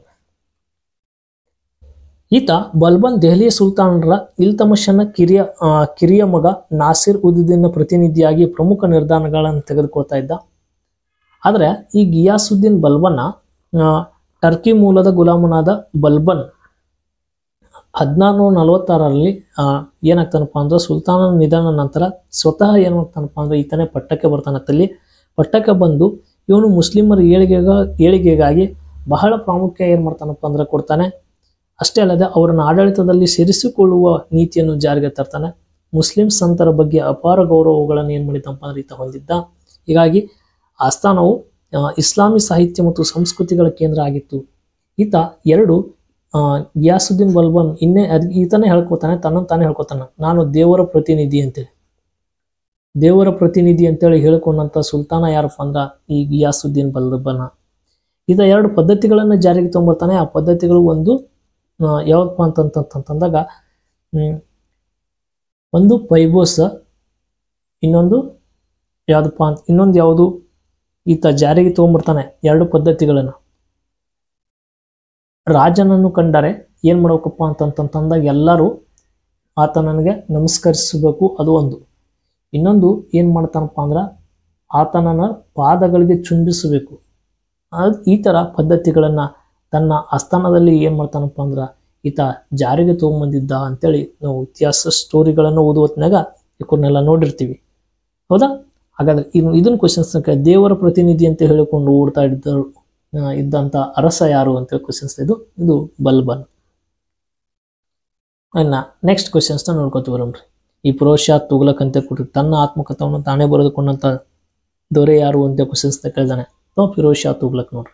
ಈತ ಬಲ್ಬನ್ ದೆಹಲಿಯ ಸುಲ್ತಾನರ ಇಲ್ತಮಶನ ಕಿರಿಯ ಆ, ಕಿರಿಯ ಮಗ ನಾಸಿರ್ ಉದ್ದಿನ ಪ್ರತಿನಿಧಿಯಾಗಿ ಪ್ರಮುಖ ನಿರ್ಧಾರಗಳನ್ನು ತೆಗೆದುಕೊಳ್ತಾ ಇದ್ದ ಆದರೆ ಈ ಗಿಯಾಸುದ್ದೀನ್ ಬಲ್ಬನ್ನ ಆ, ಟರ್ಕಿ ಮೂಲದ ಗುಲಾಮನಾದ ಬಲ್ಬನ್ ಹದಿನಾರುನೂರ ನಲವತ್ತಾರರಲ್ಲಿ ಏನಾಗ್ತಾನಪ್ಪ ಅಂದ್ರೆ ಸುಲ್ತಾನನ ನಿಧನ ನಂತರ ಸ್ವತಃ ಏನು ಮಾಡ್ತಾನಪ್ಪ ಅಂದ್ರೆ ಈತನೇ ಪಟ್ಟಕ್ಕೆ ಬರ್ತಾನತ್ತಲ್ಲಿ ಪಟ್ಟಕ್ಕೆ ಬಂದು ಇವನು ಮುಸ್ಲಿಮರ ಏಳಿಗೆಗ ಏಳಿಗೆಗಾಗಿ ಬಹಳ ಪ್ರಾಮುಖ್ಯ ಏನು ಮಾಡ್ತಾನಪ್ಪ ಅಂದ್ರೆ ಕೊಡ್ತಾನೆ ಅಷ್ಟೇ ಅಲ್ಲದೆ ಅವರನ್ನು ಆಡಳಿತದಲ್ಲಿ ಸೇರಿಸಿಕೊಳ್ಳುವ ನೀತಿಯನ್ನು ಜಾರಿಗೆ ತರ್ತಾನೆ ಮುಸ್ಲಿಂ ಸಂತರ ಬಗ್ಗೆ ಅಪಾರ ಗೌರವಗಳನ್ನು ಏನು ಮಾಡಿದ್ದಪ್ಪ ಅಂದ್ರೆ ಈತ ಹೊಂದಿದ್ದ ಹೀಗಾಗಿ ಆಸ್ಥಾನವು ಆ, ಇಸ್ಲಾಮಿ ಸಾಹಿತ್ಯ ಮತ್ತು ಸಂಸ್ಕೃತಿಗಳ ಕೇಂದ್ರ ಆಗಿತ್ತು ಈತ ಎರಡು ಆ, ಗಿಯಾಸುದ್ದೀನ್ ಬಲ್ಬನ್ ಇನ್ನೇ ಅದ್- ಈತನೇ ಹೇಳ್ಕೊತಾನೆ ತನ್ನನ್ನು ತಾನೇ ಹೇಳ್ಕೊತಾನೆ ನಾನು ದೇವರ ಪ್ರತಿನಿಧಿ ಅಂತೇಳಿ ದೇವರ ಪ್ರತಿನಿಧಿ ಅಂತೇಳಿ ಹೇಳಿಕೊಂಡಂತ ಸುಲ್ತಾನ ಯಾರಪ್ಪ ಅಂದ್ರ ಈ ಗಿಯಾಸುದ್ದೀನ್ ಬಲ್ಬನ ಈತ ಎರಡು ಪದ್ಧತಿಗಳನ್ನು ಜಾರಿಗೆ ತಗೊಂಬರ್ತಾನೆ ಆ ಪದ್ಧತಿಗಳು ಒಂದು ಆ, ಯಾವಪ್ಪ ಅಂತಂತಂದಾಗ ಹ್ಮ್, ಒಂದು ಪೈಬೋಸ ಇನ್ನೊಂದು ಯಾವ್ದಪ್ಪ ಅಂತ ಇನ್ನೊಂದು ಯಾವುದು ಈತ ಜಾರಿಗೆ ತಗೊಂಬರ್ತಾನೆ ಎರಡು ಪದ್ಧತಿಗಳನ್ನು ರಾಜನನ್ನು ಕಂಡರೆ ಏನ್ ಮಾಡ್ಬೇಕಪ್ಪ ಅಂತಂತಂದಾಗ ಎಲ್ಲರೂ ಆತ ನನಗೆ ನಮಸ್ಕರಿಸಬೇಕು ಅದು ಒಂದು ಇನ್ನೊಂದು ಏನ್ ಮಾಡ್ತಾನಪ್ಪ ಅಂದ್ರ ಆತನನ್ನ ಪಾದಗಳಿಗೆ ಚುಂಬಿಸಬೇಕು ಅದ್ ಈ ತರ ಪದ್ಧತಿಗಳನ್ನ ತನ್ನ ಆಸ್ಥಾನದಲ್ಲಿ ಏನ್ ಮಾಡ್ತಾನಪ್ಪ ಅಂದ್ರ ಈತ ಜಾರಿಗೆ ತಗೊಂಬಂದಿದ್ದ ಅಂತೇಳಿ ನಾವು ಇತಿಹಾಸ ಸ್ಟೋರಿಗಳನ್ನು ಓದುವ ಹೊತ್ನ್ಯಾಗ ಇವನ್ನೆಲ್ಲ ನೋಡಿರ್ತೀವಿ ಹೌದಾ ಹಾಗಾದ್ರೆ ಇನ್ನು ಇದನ್ನ ಕ್ವಶನ್ಸ್ ದೇವರ ಪ್ರತಿನಿಧಿ ಅಂತ ಹೇಳಿಕೊಂಡು ಓಡ್ತಾ ಇದ್ದರು ಆ, ಇದ್ದಂತ ಅರಸ ಯಾರು ಅಂತ ಕ್ವಶನ್ಸ್ ಇದು ಇದು ಬಲ್ಬನ್ ಇನ್ನ ನೆಕ್ಸ್ಟ್ ಕ್ವಶನ್ಸ್ನ ನೋಡ್ಕೊತ ಬರೋಣ್ರಿ ಈ ಪುರೋಷ ತುಗ್ಲಕ್ ಅಂತ ಕೊಟ್ಟು ತನ್ನ ಆತ್ಮಕಥವನ್ನು ತಾನೇ ಬರೆದುಕೊಂಡಂತ ದೊರೆ ಯಾರು ಅಂತ ಕ್ವಶನ್ಸ್ ಕೇಳಿದಾನೆ ಅಥವಾ ಫಿರೋಜ್ ಶಾ ತುಗ್ಲಕ್ ನೋಡ್ರಿ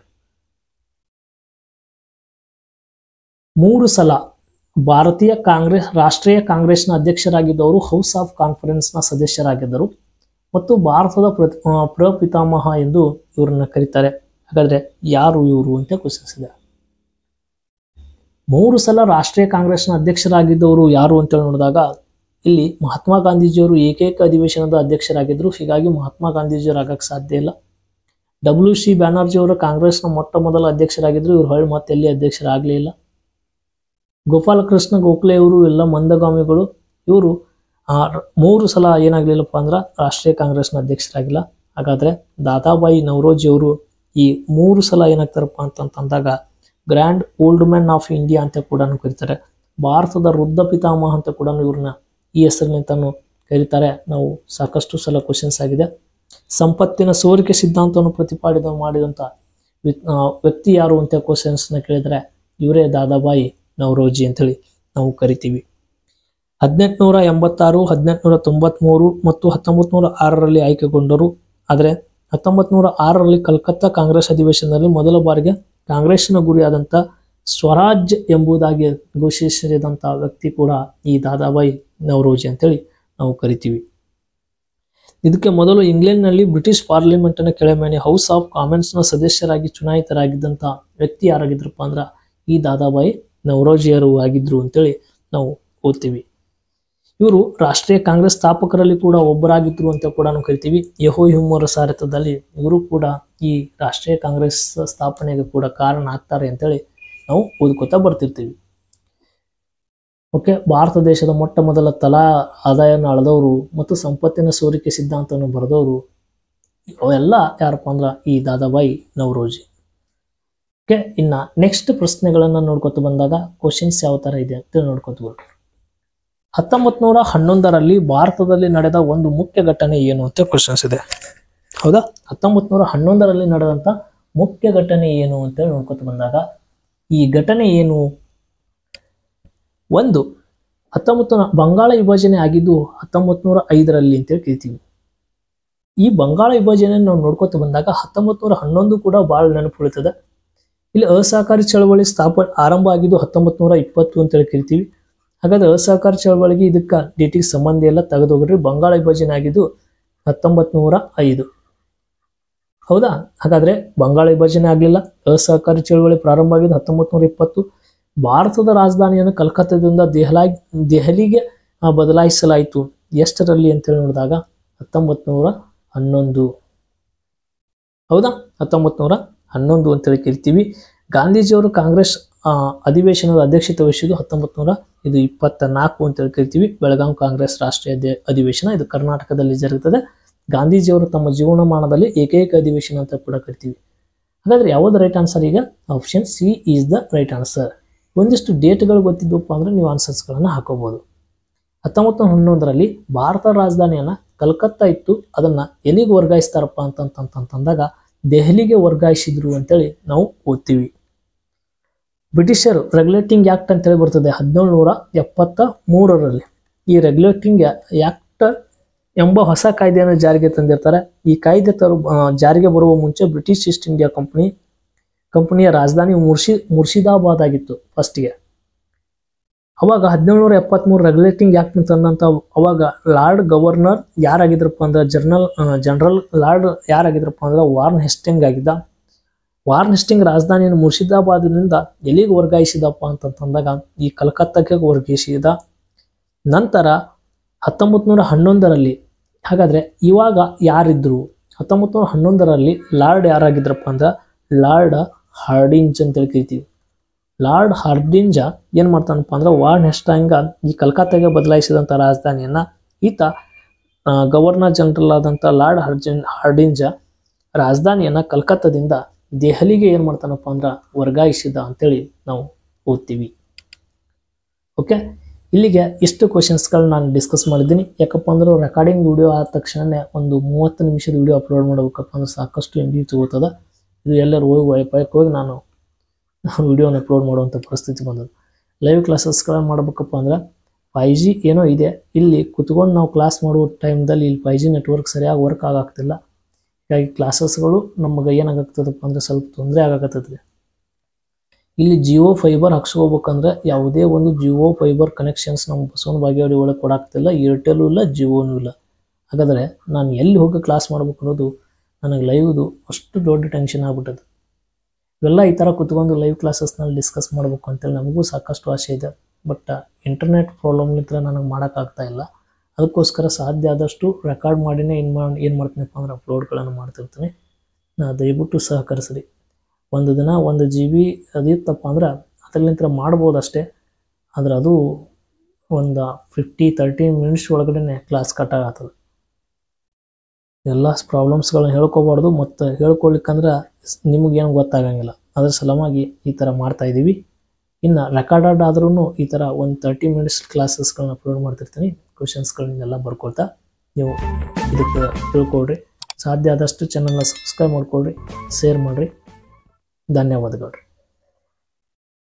ಮೂರು ಸಲ ಭಾರತೀಯ ಕಾಂಗ್ರೆಸ್ ರಾಷ್ಟ್ರೀಯ ಕಾಂಗ್ರೆಸ್ನ ಅಧ್ಯಕ್ಷರಾಗಿದ್ದವರು ಹೌಸ್ ಆಫ್ ಕಾನ್ಫರೆನ್ಸ್ನ ಸದಸ್ಯರಾಗಿದ್ದರು ಮತ್ತು ಭಾರತದ ಪ್ರ ಆ, ಪ್ರಪಿತಾಮಹ ಎಂದು ಇವರನ್ನ ಕರೀತಾರೆ ಹಾಗಾದ್ರೆ ಯಾರು ಇವರು ಅಂತ ಕ್ವಶನ್ಸ್ ಇದೆ ಮೂರು ಸಲ ರಾಷ್ಟ್ರೀಯ ಕಾಂಗ್ರೆಸ್ನ ಅಧ್ಯಕ್ಷರಾಗಿದ್ದವರು ಯಾರು ಅಂತೇಳಿ ನೋಡಿದಾಗ ಇಲ್ಲಿ ಮಹಾತ್ಮ ಗಾಂಧೀಜಿಯವರು ಏಕೈಕ ಅಧಿವೇಶನದ ಅಧ್ಯಕ್ಷರಾಗಿದ್ದರು ಹೀಗಾಗಿ ಮಹಾತ್ಮ ಗಾಂಧೀಜಿಯವರು ಆಗಕ್ಕೆ ಸಾಧ್ಯ ಇಲ್ಲ ಡಬ್ಲ್ಯೂ ಸಿ ಬ್ಯಾನರ್ಜಿ ಅವರು ಕಾಂಗ್ರೆಸ್ನ ಮೊಟ್ಟ ಮೊದಲ ಅಧ್ಯಕ್ಷರಾಗಿದ್ದರು ಇವರು ಹೊಳ್ಳಿ ಮತ್ತೆ ಎಲ್ಲಿ ಅಧ್ಯಕ್ಷರಾಗಲೇ ಇಲ್ಲ ಗೋಪಾಲಕೃಷ್ಣ ಗೋಖಲೆ ಇವರು ಎಲ್ಲ ಮಂದಗಾಮಿಗಳು ಇವರು ಆ ರ- ಮೂರು ಸಲ ಏನಾಗ್ಲಿಲ್ಲಪ್ಪ ಅಂದ್ರೆ ರಾಷ್ಟ್ರೀಯ ಕಾಂಗ್ರೆಸ್ನ ಅಧ್ಯಕ್ಷರಾಗಿಲ್ಲ ಹಾಗಾದ್ರೆ ದಾದಾಬಾಯಿ ನವರೋಜಿ ಅವರು ಈ ಮೂರು ಸಲ ಏನಾಗ್ತಾರಪ್ಪ ಅಂತಂತಂದಾಗ grand old man of India ಅಂತ ಕೂಡ ಕರೀತಾರೆ ಭಾರತದ ವೃದ್ಧ ಪಿತಾಮಹ ಅಂತ ಕೂಡ ಇವ್ರನ್ನ ಈ ಹೆಸರಿನಿಂದನೂ ಕರೀತಾರೆ ನಾವು ಸಾಕಷ್ಟು ಸಲ ಕ್ವಶನ್ಸ್ ಆಗಿದೆ ಸಂಪತ್ತಿನ ಸೋರಿಕೆ ಸಿದ್ಧಾಂತವನ್ನು ಪ್ರತಿಪಾದಿತ ಮಾಡಿದಂಥ ವಿ- ಆ, ವ್ಯಕ್ತಿ ಯಾರು ಅಂತ ಕ್ವಶನ್ಸ್ನ ಕೇಳಿದ್ರೆ ಇವರೇ ದಾದಾಬಾಯಿ ನವರೋಜಿ ಅಂತೇಳಿ ನಾವು ಕರಿತೀವಿ ಹದಿನೆಂಟುನೂರ ಎಂಬತ್ತಾರು ಹದಿನೆಂಟುನೂರ ತೊಂಬತ್ಮೂರು ಮತ್ತು ಹತ್ತೊಂಬತ್ತು ನೂರ ಆರರಲ್ಲಿ ಆಯ್ಕೆಗೊಂಡರು ಆದರೆ ಹತ್ತೊಂಬತ್ತು ನೂರ ಆರರಲ್ಲಿ ಕಲ್ಕತ್ತಾ ಕಾಂಗ್ರೆಸ್ ಅಧಿವೇಶನದಲ್ಲಿ ಮೊದಲ ಬಾರಿಗೆ ಕಾಂಗ್ರೆಸ್ನ ಗುರಿಯಾದಂಥ ಸ್ವರಾಜ್ ಎಂಬುದಾಗಿ ಘೋಷಿಸಿದಂಥ ವ್ಯಕ್ತಿ ಕೂಡ ಈ ದಾದಾಬಾಯಿ ನವರೋಜಿ ಅಂತೇಳಿ ನಾವು ಕರಿತೀವಿ ಇದಕ್ಕೆ ಮೊದಲು ಇಂಗ್ಲೆಂಡ್ನಲ್ಲಿ ಬ್ರಿಟಿಷ್ ಪಾರ್ಲಿಮೆಂಟ್ನ ಕೆಳಮೇನೆ ಹೌಸ್ ಆಫ್ ಕಾಮನ್ಸ್ನ ಸದಸ್ಯರಾಗಿ ಚುನಾಯಿತರಾಗಿದ್ದಂಥ ವ್ಯಕ್ತಿ ಯಾರಾಗಿದ್ರಪ್ಪ ಅಂದ್ರೆ ಈ ದಾದಾಬಾಯಿ ನವರೋಜಿಯರು ಆಗಿದ್ರು ಅಂತೇಳಿ ನಾವು ಓದ್ತೀವಿ ಇವರು ರಾಷ್ಟ್ರೀಯ ಕಾಂಗ್ರೆಸ್ ಸ್ಥಾಪಕರಲ್ಲಿ ಕೂಡ ಒಬ್ಬರಾಗಿದ್ರು ಅಂತ ಕೂಡ ನಾವು ಕರಿತೀವಿ ಯಹೋ ಹ್ಯೂಮರ ಸಾರಥ್ಯದಲ್ಲಿ ಇವರು ಕೂಡ ಈ ರಾಷ್ಟ್ರೀಯ ಕಾಂಗ್ರೆಸ್ ಸ್ಥಾಪನೆಗೆ ಕೂಡ ಕಾರಣ ಆಗ್ತಾರೆ ಅಂತೇಳಿ ನಾವು ಓದ್ಕೋತಾ ಬರ್ತಿರ್ತೀವಿ ಓಕೆ ಭಾರತ ದೇಶದ ಮೊಟ್ಟ ಮೊದಲ ತಲಾ ಆದಾಯನ ಅಳೆದವರು ಮತ್ತು ಸಂಪತ್ತಿನ ಸೋರಿಕೆ ಸಿದ್ಧಾಂತವನ್ನು ಬರೆದವರು ಅವೆಲ್ಲ ಯಾರಪ್ಪ ಅಂದ್ರೆ ಈ ದಾದಾಬಾಯಿ ನವರೋಜಿ ಓಕೆ ಇನ್ನ ನೆಕ್ಸ್ಟ್ ಪ್ರಶ್ನೆಗಳನ್ನ ನೋಡ್ಕೊತ ಬಂದಾಗ ಕ್ವಶನ್ಸ್ ಯಾವ ತರ ಇದೆ ಅಂತ ನೋಡ್ಕೊತ ಬರ್ರಿ ಹತ್ತೊಂಬತ್ ನೂರ ಹನ್ನೊಂದರಲ್ಲಿ ಭಾರತದಲ್ಲಿ ನಡೆದ ಒಂದು ಮುಖ್ಯ ಘಟನೆ ಏನು ಅಂತ ಕ್ವಶನ್ಸ್ ಇದೆ ಹೌದಾ ಹತ್ತೊಂಬತ್ ನೂರ ಹನ್ನೊಂದರಲ್ಲಿ ನಡೆದಂತ ಮುಖ್ಯ ಘಟನೆ ಏನು ಅಂತ ನೋಡ್ಕೊತ ಬಂದಾಗ ಈ ಘಟನೆ ಏನು ಒಂದು ಹತ್ತೊಂಬತ್ತು ನೂರ ಬಂಗಾಳ ವಿಭಜನೆ ಆಗಿದ್ದು ಹತ್ತೊಂಬತ್ ನೂರ ಐದರಲ್ಲಿ ಅಂತೇಳಿ ಕರಿತೀವಿ ಈ ಬಂಗಾಳ ವಿಭಜನೆ ನಾವು ನೋಡ್ಕೊತ ಬಂದಾಗ ಹತ್ತೊಂಬತ್ ನೂರ ಹನ್ನೊಂದು ಕೂಡ ಭಾಳ ನೆನಪು ಉಳಿತದೆ ಇಲ್ಲಿ ಅಸಹಕಾರಿ ಚಳವಳಿ ಸ್ಥಾಪನೆ ಆರಂಭ ಆಗಿದ್ದು ಹತ್ತೊಂಬತ್ ನೂರ ಇಪ್ಪತ್ತು ಅಂತೇಳಿ ಕರಿತೀವಿ ಹಾಗಾದ್ರೆ ಅಸಹಕಾರಿ ಚಳವಳಿಗೆ ಇದಕ್ಕೆ ಡೇಟಿಗೆ ಸಂಬಂಧ ಎಲ್ಲ ತೆಗೆದೋಗ್ರಿ ಬಂಗಾಳ ವಿಭಜನೆ ಆಗಿದ್ದು ಹತ್ತೊಂಬತ್ ನೂರ ಐದು ಹೌದಾ ಹಾಗಾದ್ರೆ ಬಂಗಾಳ ವಿಭಜನೆ ಆಗಲಿಲ್ಲ ಅಸಹಕಾರಿ ಚಳವಳಿ ಪ್ರಾರಂಭ ಆಗಿದ್ದು ಹತ್ತೊಂಬತ್ ನೂರ ಇಪ್ಪತ್ತು ಭಾರತದ ರಾಜಧಾನಿಯನ್ನು ಕಲ್ಕತ್ತಾದಿಂದ ದೆಹಲಾಗಿ ದೆಹಲಿಗೆ ಆ, ಬದಲಾಯಿಸಲಾಯಿತು ಎಷ್ಟರಲ್ಲಿ ಅಂತೇಳಿ ನೋಡಿದಾಗ ಹತ್ತೊಂಬತ್ ನೂರ ಹನ್ನೊಂದು ಹೌದಾ ಹತ್ತೊಂಬತ್ ನೂರ ಹನ್ನೊಂದು ಅಂತೇಳಿ ಕರಿತೀವಿ ಗಾಂಧೀಜಿಯವರು ಕಾಂಗ್ರೆಸ್ ಆ, ಅಧಿವೇಶನದ ಅಧ್ಯಕ್ಷತೆ ವಹಿಸಿದ್ದು ಹತ್ತೊಂಬತ್ ನೂರ ಇದು ಇಪ್ಪತ್ತ ನಾಲ್ಕು ಅಂತೇಳಿ ಕರಿತೀವಿ ಬೆಳಗಾಂ ಕಾಂಗ್ರೆಸ್ ರಾಷ್ಟ್ರೀಯ ಅಧಿ- ಅಧಿವೇಶನ ಇದು ಕರ್ನಾಟಕದಲ್ಲಿ ಜರುಗುತ್ತದೆ ಗಾಂಧೀಜಿಯವರು ತಮ್ಮ ಜೀವನಮಾನದಲ್ಲಿ ಏಕೈಕ ಅಧಿವೇಶನ ಅಂತ ಕೂಡ ಕರಿತೀವಿ ಹಾಗಾದ್ರೆ ಯಾವ್ದು ರೈಟ್ ಆನ್ಸರ್ ಈಗ option C is the right answer ಒಂದಿಷ್ಟು ಡೇಟ್ಗಳು ಗೊತ್ತಿದ್ದಪ್ಪ ಅಂದ್ರೆ ನೀವು ಆನ್ಸರ್ಸ್ಗಳನ್ನು ಹಾಕೋಬಹುದು ಹತ್ತೊಂಬತ್ತು ನೂರ ಹನ್ನೊಂದರಲ್ಲಿ ಭಾರತ ರಾಜಧಾನಿಯನ್ನ ಕಲ್ಕತ್ತಾ ಇತ್ತು ಅದನ್ನ ಎಲ್ಲಿಗೆ ವರ್ಗಾಯಿಸ್ತಾರಪ್ಪ ಅಂತಂತಂತಂದಾಗ ದೆಹಲಿಗೆ ವರ್ಗಾಯಿಸಿದ್ರು ಅಂತೇಳಿ ನಾವು ಓದ್ತೀವಿ ಬ್ರಿಟಿಷರು ರೆಗ್ಯುಲೇಟಿಂಗ್ ಆ್ಯಕ್ಟ್ ಅಂತೇಳಿ ಬರ್ತದೆ ಹದಿನೇಳು ನೂರ ಎಪ್ಪತ್ತ ಮೂರರಲ್ಲಿ ಈ ರೆಗ್ಯುಲೇಟಿಂಗ್ ಆ್ಯಕ್ಟ್ ಎಂಬ ಹೊಸ ಕಾಯ್ದೆಯನ್ನು ಜಾರಿಗೆ ತಂದಿರ್ತಾರೆ ಈ ಕಾಯ್ದೆ ತರು ಆ, ಜಾರಿಗೆ ಬರುವ ಮುಂಚೆ ಬ್ರಿಟಿಷ್ ಈಸ್ಟ್ ಇಂಡಿಯಾ ಕಂಪನಿ ಕಂಪನಿಯ ರಾಜಧಾನಿ ಮುರ್ಷಿ ಮುರ್ಷಿದಾಬಾದ್ ಆಗಿತ್ತು ಫಸ್ಟ್ಗೆ ಅವಾಗ ಹದಿನೇಳುನೂರ ಎಪ್ಪತ್ಮೂರು ರೆಗ್ಯುಲೇಟಿಂಗ್ ಆ್ಯಕ್ಟ್ ತಂದಂತ ಅವಾಗ ಲಾರ್ಡ್ ಗವರ್ನರ್ ಯಾರಾಗಿದ್ರಪ್ಪ ಅಂದ್ರೆ ಜರ್ನಲ್ ಜನರಲ್ ಲಾರ್ಡ್ ಯಾರಾಗಿದ್ರಪ್ಪ ಅಂದ್ರೆ ವಾರ್ನ್ ಹೆಸ್ಟಿಂಗ್ ಆಗಿದ್ದ ವಾರ್ನ್ ಹೆಸ್ಟಿಂಗ್ ರಾಜಧಾನಿಯನ್ನು ಮುರ್ಷಿದಾಬಾದ್ನಿಂದ ಎಲ್ಲಿಗೆ ವರ್ಗಾಯಿಸಿದಪ್ಪ ಅಂತಂದಾಗ ಈ ಕಲ್ಕತ್ತಾಕ್ಕೆ ವರ್ಗಾಯಿಸಿದ ನಂತರ ಹತ್ತೊಂಬತ್ತು ನೂರ ಹನ್ನೊಂದರಲ್ಲಿ ಹಾಗಾದ್ರೆ ಇವಾಗ ಯಾರಿದ್ರು ಹತ್ತೊಂಬತ್ತು ನೂರ ಹನ್ನೊಂದರಲ್ಲಿ ಲಾರ್ಡ್ ಯಾರಾಗಿದ್ರಪ್ಪ ಅಂದ್ರೆ ಲಾರ್ಡ್ ಹಾರ್ಡಿಂಜ್ ಅಂತೇಳಿ ಕರಿತೀವಿ ಲಾರ್ಡ್ ಹಾರ್ಡಿಂಜ ಏನು ಮಾಡ್ತಾನಪ್ಪ ಅಂದ್ರೆ ವಾರ್ನ್ ಹೆಸ್ಟಾಂಗ ಈ ಕಲ್ಕತ್ತಾಗೆ ಬದಲಾಯಿಸಿದಂಥ ರಾಜಧಾನಿಯನ್ನ ಈತ ಆ, ಗವರ್ನರ್ ಜನರಲ್ ಆದಂಥ ಲಾರ್ಡ್ ಹಾರ್ಜಿನ್ ಹಾರ್ಡಿಂಜ ರಾಜಧಾನಿಯನ್ನ ಕಲ್ಕತ್ತಾದಿಂದ ದೆಹಲಿಗೆ ಏನು ಮಾಡ್ತಾನಪ್ಪ ಅಂದ್ರೆ ವರ್ಗಾಯಿಸಿದ ಅಂತೇಳಿ ನಾವು ಓದ್ತೀವಿ ಓಕೆ ಇಲ್ಲಿಗೆ ಇಷ್ಟು ಕ್ವಶನ್ಸ್ಗಳನ್ನ ನಾನು ಡಿಸ್ಕಸ್ ಮಾಡಿದ್ದೀನಿ ಯಾಕಪ್ಪ ಅಂದ್ರೆ ರೆಕಾರ್ಡಿಂಗ್ ವಿಡಿಯೋ ಆದ ತಕ್ಷಣನೇ ಒಂದು ಮೂವತ್ತು ನಿಮಿಷದ ವಿಡಿಯೋ ಅಪ್ಲೋಡ್ ಮಾಡಬೇಕಪ್ಪ ಅಂದ್ರೆ ಸಾಕಷ್ಟು ಎಮ್ ಬಿ ತಗೋತದ ಇದು ಎಲ್ಲರೂ ಹೋಗಿ ವೈಫೈಗೆ ಹೋಗಿ ನಾನು ವಿಡಿಯೋನ ಅಪ್ಲೋಡ್ ಮಾಡುವಂಥ ಪರಿಸ್ಥಿತಿ ಬಂದದ್ದು ಲೈವ್ ಕ್ಲಾಸಸ್ಗಳನ್ನ ಮಾಡ್ಬೇಕಪ್ಪ ಅಂದ್ರೆ ಫೈ ಜಿ ಏನೋ ಇದೆ ಇಲ್ಲಿ ಕುತ್ಕೊಂಡು ನಾವು ಕ್ಲಾಸ್ ಮಾಡುವ ಟೈಮ್ದಲ್ಲಿ ಇಲ್ಲಿ ಫೈ ಜಿ ನೆಟ್ವರ್ಕ್ ಸರಿಯಾಗಿ ವರ್ಕ್ ಆಗಾಗ್ತಿಲ್ಲ ಹೀಗಾಗಿ ಕ್ಲಾಸಸ್ಗಳು ನಮಗೆ ಏನಾಗತ್ತದಪ್ಪ ಅಂದ್ರೆ ಸ್ವಲ್ಪ ತೊಂದರೆ ಆಗಾಕತ್ತದ್ರಿ ಇಲ್ಲಿ ಜಿಯೋ ಫೈಬರ್ ಹಾಕ್ಸ್ಕೋಬೇಕಂದ್ರೆ ಯಾವುದೇ ಒಂದು ಜಿಯೋ ಫೈಬರ್ ಕನೆಕ್ಷನ್ಸ್ ನಮ್ಮ ಬಸವನ ಬಾಗೇವಾಡಿ ಒಳಗೆ ಕೊಡಾಗ್ತಿಲ್ಲ ಏರ್ಟೆಲ್ಲೂ ಇಲ್ಲ ಜಿಯೋನೂ ಇಲ್ಲ ಹಾಗಾದರೆ ನಾನು ಎಲ್ಲಿ ಹೋಗಿ ಕ್ಲಾಸ್ ಮಾಡ್ಬೇಕು ಅನ್ನೋದು ನನಗೆ ಲೈವ್ದು ಅಷ್ಟು ದೊಡ್ಡ ಟೆನ್ಷನ್ ಆಗ್ಬಿಟ್ಟது ಇವೆಲ್ಲ ಈ ಥರ ಕುತ್ಕೊಂಡು ಲೈವ್ ಕ್ಲಾಸಸ್ನಲ್ಲಿ ಡಿಸ್ಕಸ್ ಮಾಡಬೇಕು ಅಂತೇಳಿ ನಮಗೂ ಸಾಕಷ್ಟು ಆಸೆ ಇದೆ ಬಟ್ ಇಂಟರ್ನೆಟ್ ಪ್ರಾಬ್ಲಮ್ಲಿಂದ ನನಗೆ ಮಾಡೋಕ್ಕಾಗ್ತಾ ಇಲ್ಲ ಅದಕ್ಕೋಸ್ಕರ ಸಾಧ್ಯ ಆದಷ್ಟು ರೆಕಾರ್ಡ್ ಮಾಡಿನೇ ಏನು ಮಾಡಿ ಏನು ಮಾಡ್ತೀನಪ್ಪ ಅಂದ್ರೆ ಅಪ್ಲೋಡ್ಗಳನ್ನು ಮಾಡ್ತಿರ್ತೀನಿ ನಾ ದಯವಿಟ್ಟು ಸಹಕರಿಸ್ರಿ ಒಂದು ದಿನ ಒಂದು ಜಿ ಬಿ ಅದಿತ್ತಪ್ಪ ಅಂದ್ರೆ ಅದರಲ್ಲಿಂದ ಮಾಡ್ಬೋದು ಅಷ್ಟೇ ಆದ್ರೆ ಅದು ಒಂದು ಫಿಫ್ಟಿ ತರ್ಟಿ ಮಿನಿಟ್ಸ್ ಒಳಗಡೆ ಕ್ಲಾಸ್ ಕಟ್ ಆಗತ್ತದ ಎಲ್ಲ ಪ್ರಾಬ್ಲಮ್ಸ್ಗಳನ್ನ ಹೇಳ್ಕೊಬಾರ್ದು ಮತ್ತು ಹೇಳ್ಕೊಳ್ಲಿಕ್ಕಂದ್ರೆ ನಿಮಗೇನು ಗೊತ್ತಾಗಂಗಿಲ್ಲ ಅದ್ರ ಸಲುವಾಗಿ ಈ ಥರ ಮಾಡ್ತಾ ಇದ್ದೀವಿ ಇನ್ನು ರೆಕಾರ್ಡೆಡ್ ಆದ್ರೂ ಈ ಥರ ಒಂದು ತರ್ಟಿ ಮಿನಿಟ್ಸ್ ಕ್ಲಾಸಸ್ಗಳನ್ನ ಅಪ್ಲೋಡ್ ಮಾಡ್ತಿರ್ತೀನಿ ಕ್ವಶನ್ಸ್ಗಳನ್ನೆಲ್ಲ ಬರ್ಕೊಳ್ತಾ ನೀವು ಇದಕ್ಕೆ ತಿಳ್ಕೊಳ್ರಿ ಸಾಧ್ಯ ಆದಷ್ಟು ಚಾನಲ್ನ ಸಬ್ಸ್ಕ್ರೈಬ್ ಮಾಡ್ಕೊಳ್ರಿ ಶೇರ್ ಮಾಡಿರಿ ಧನ್ಯವಾದಗಳು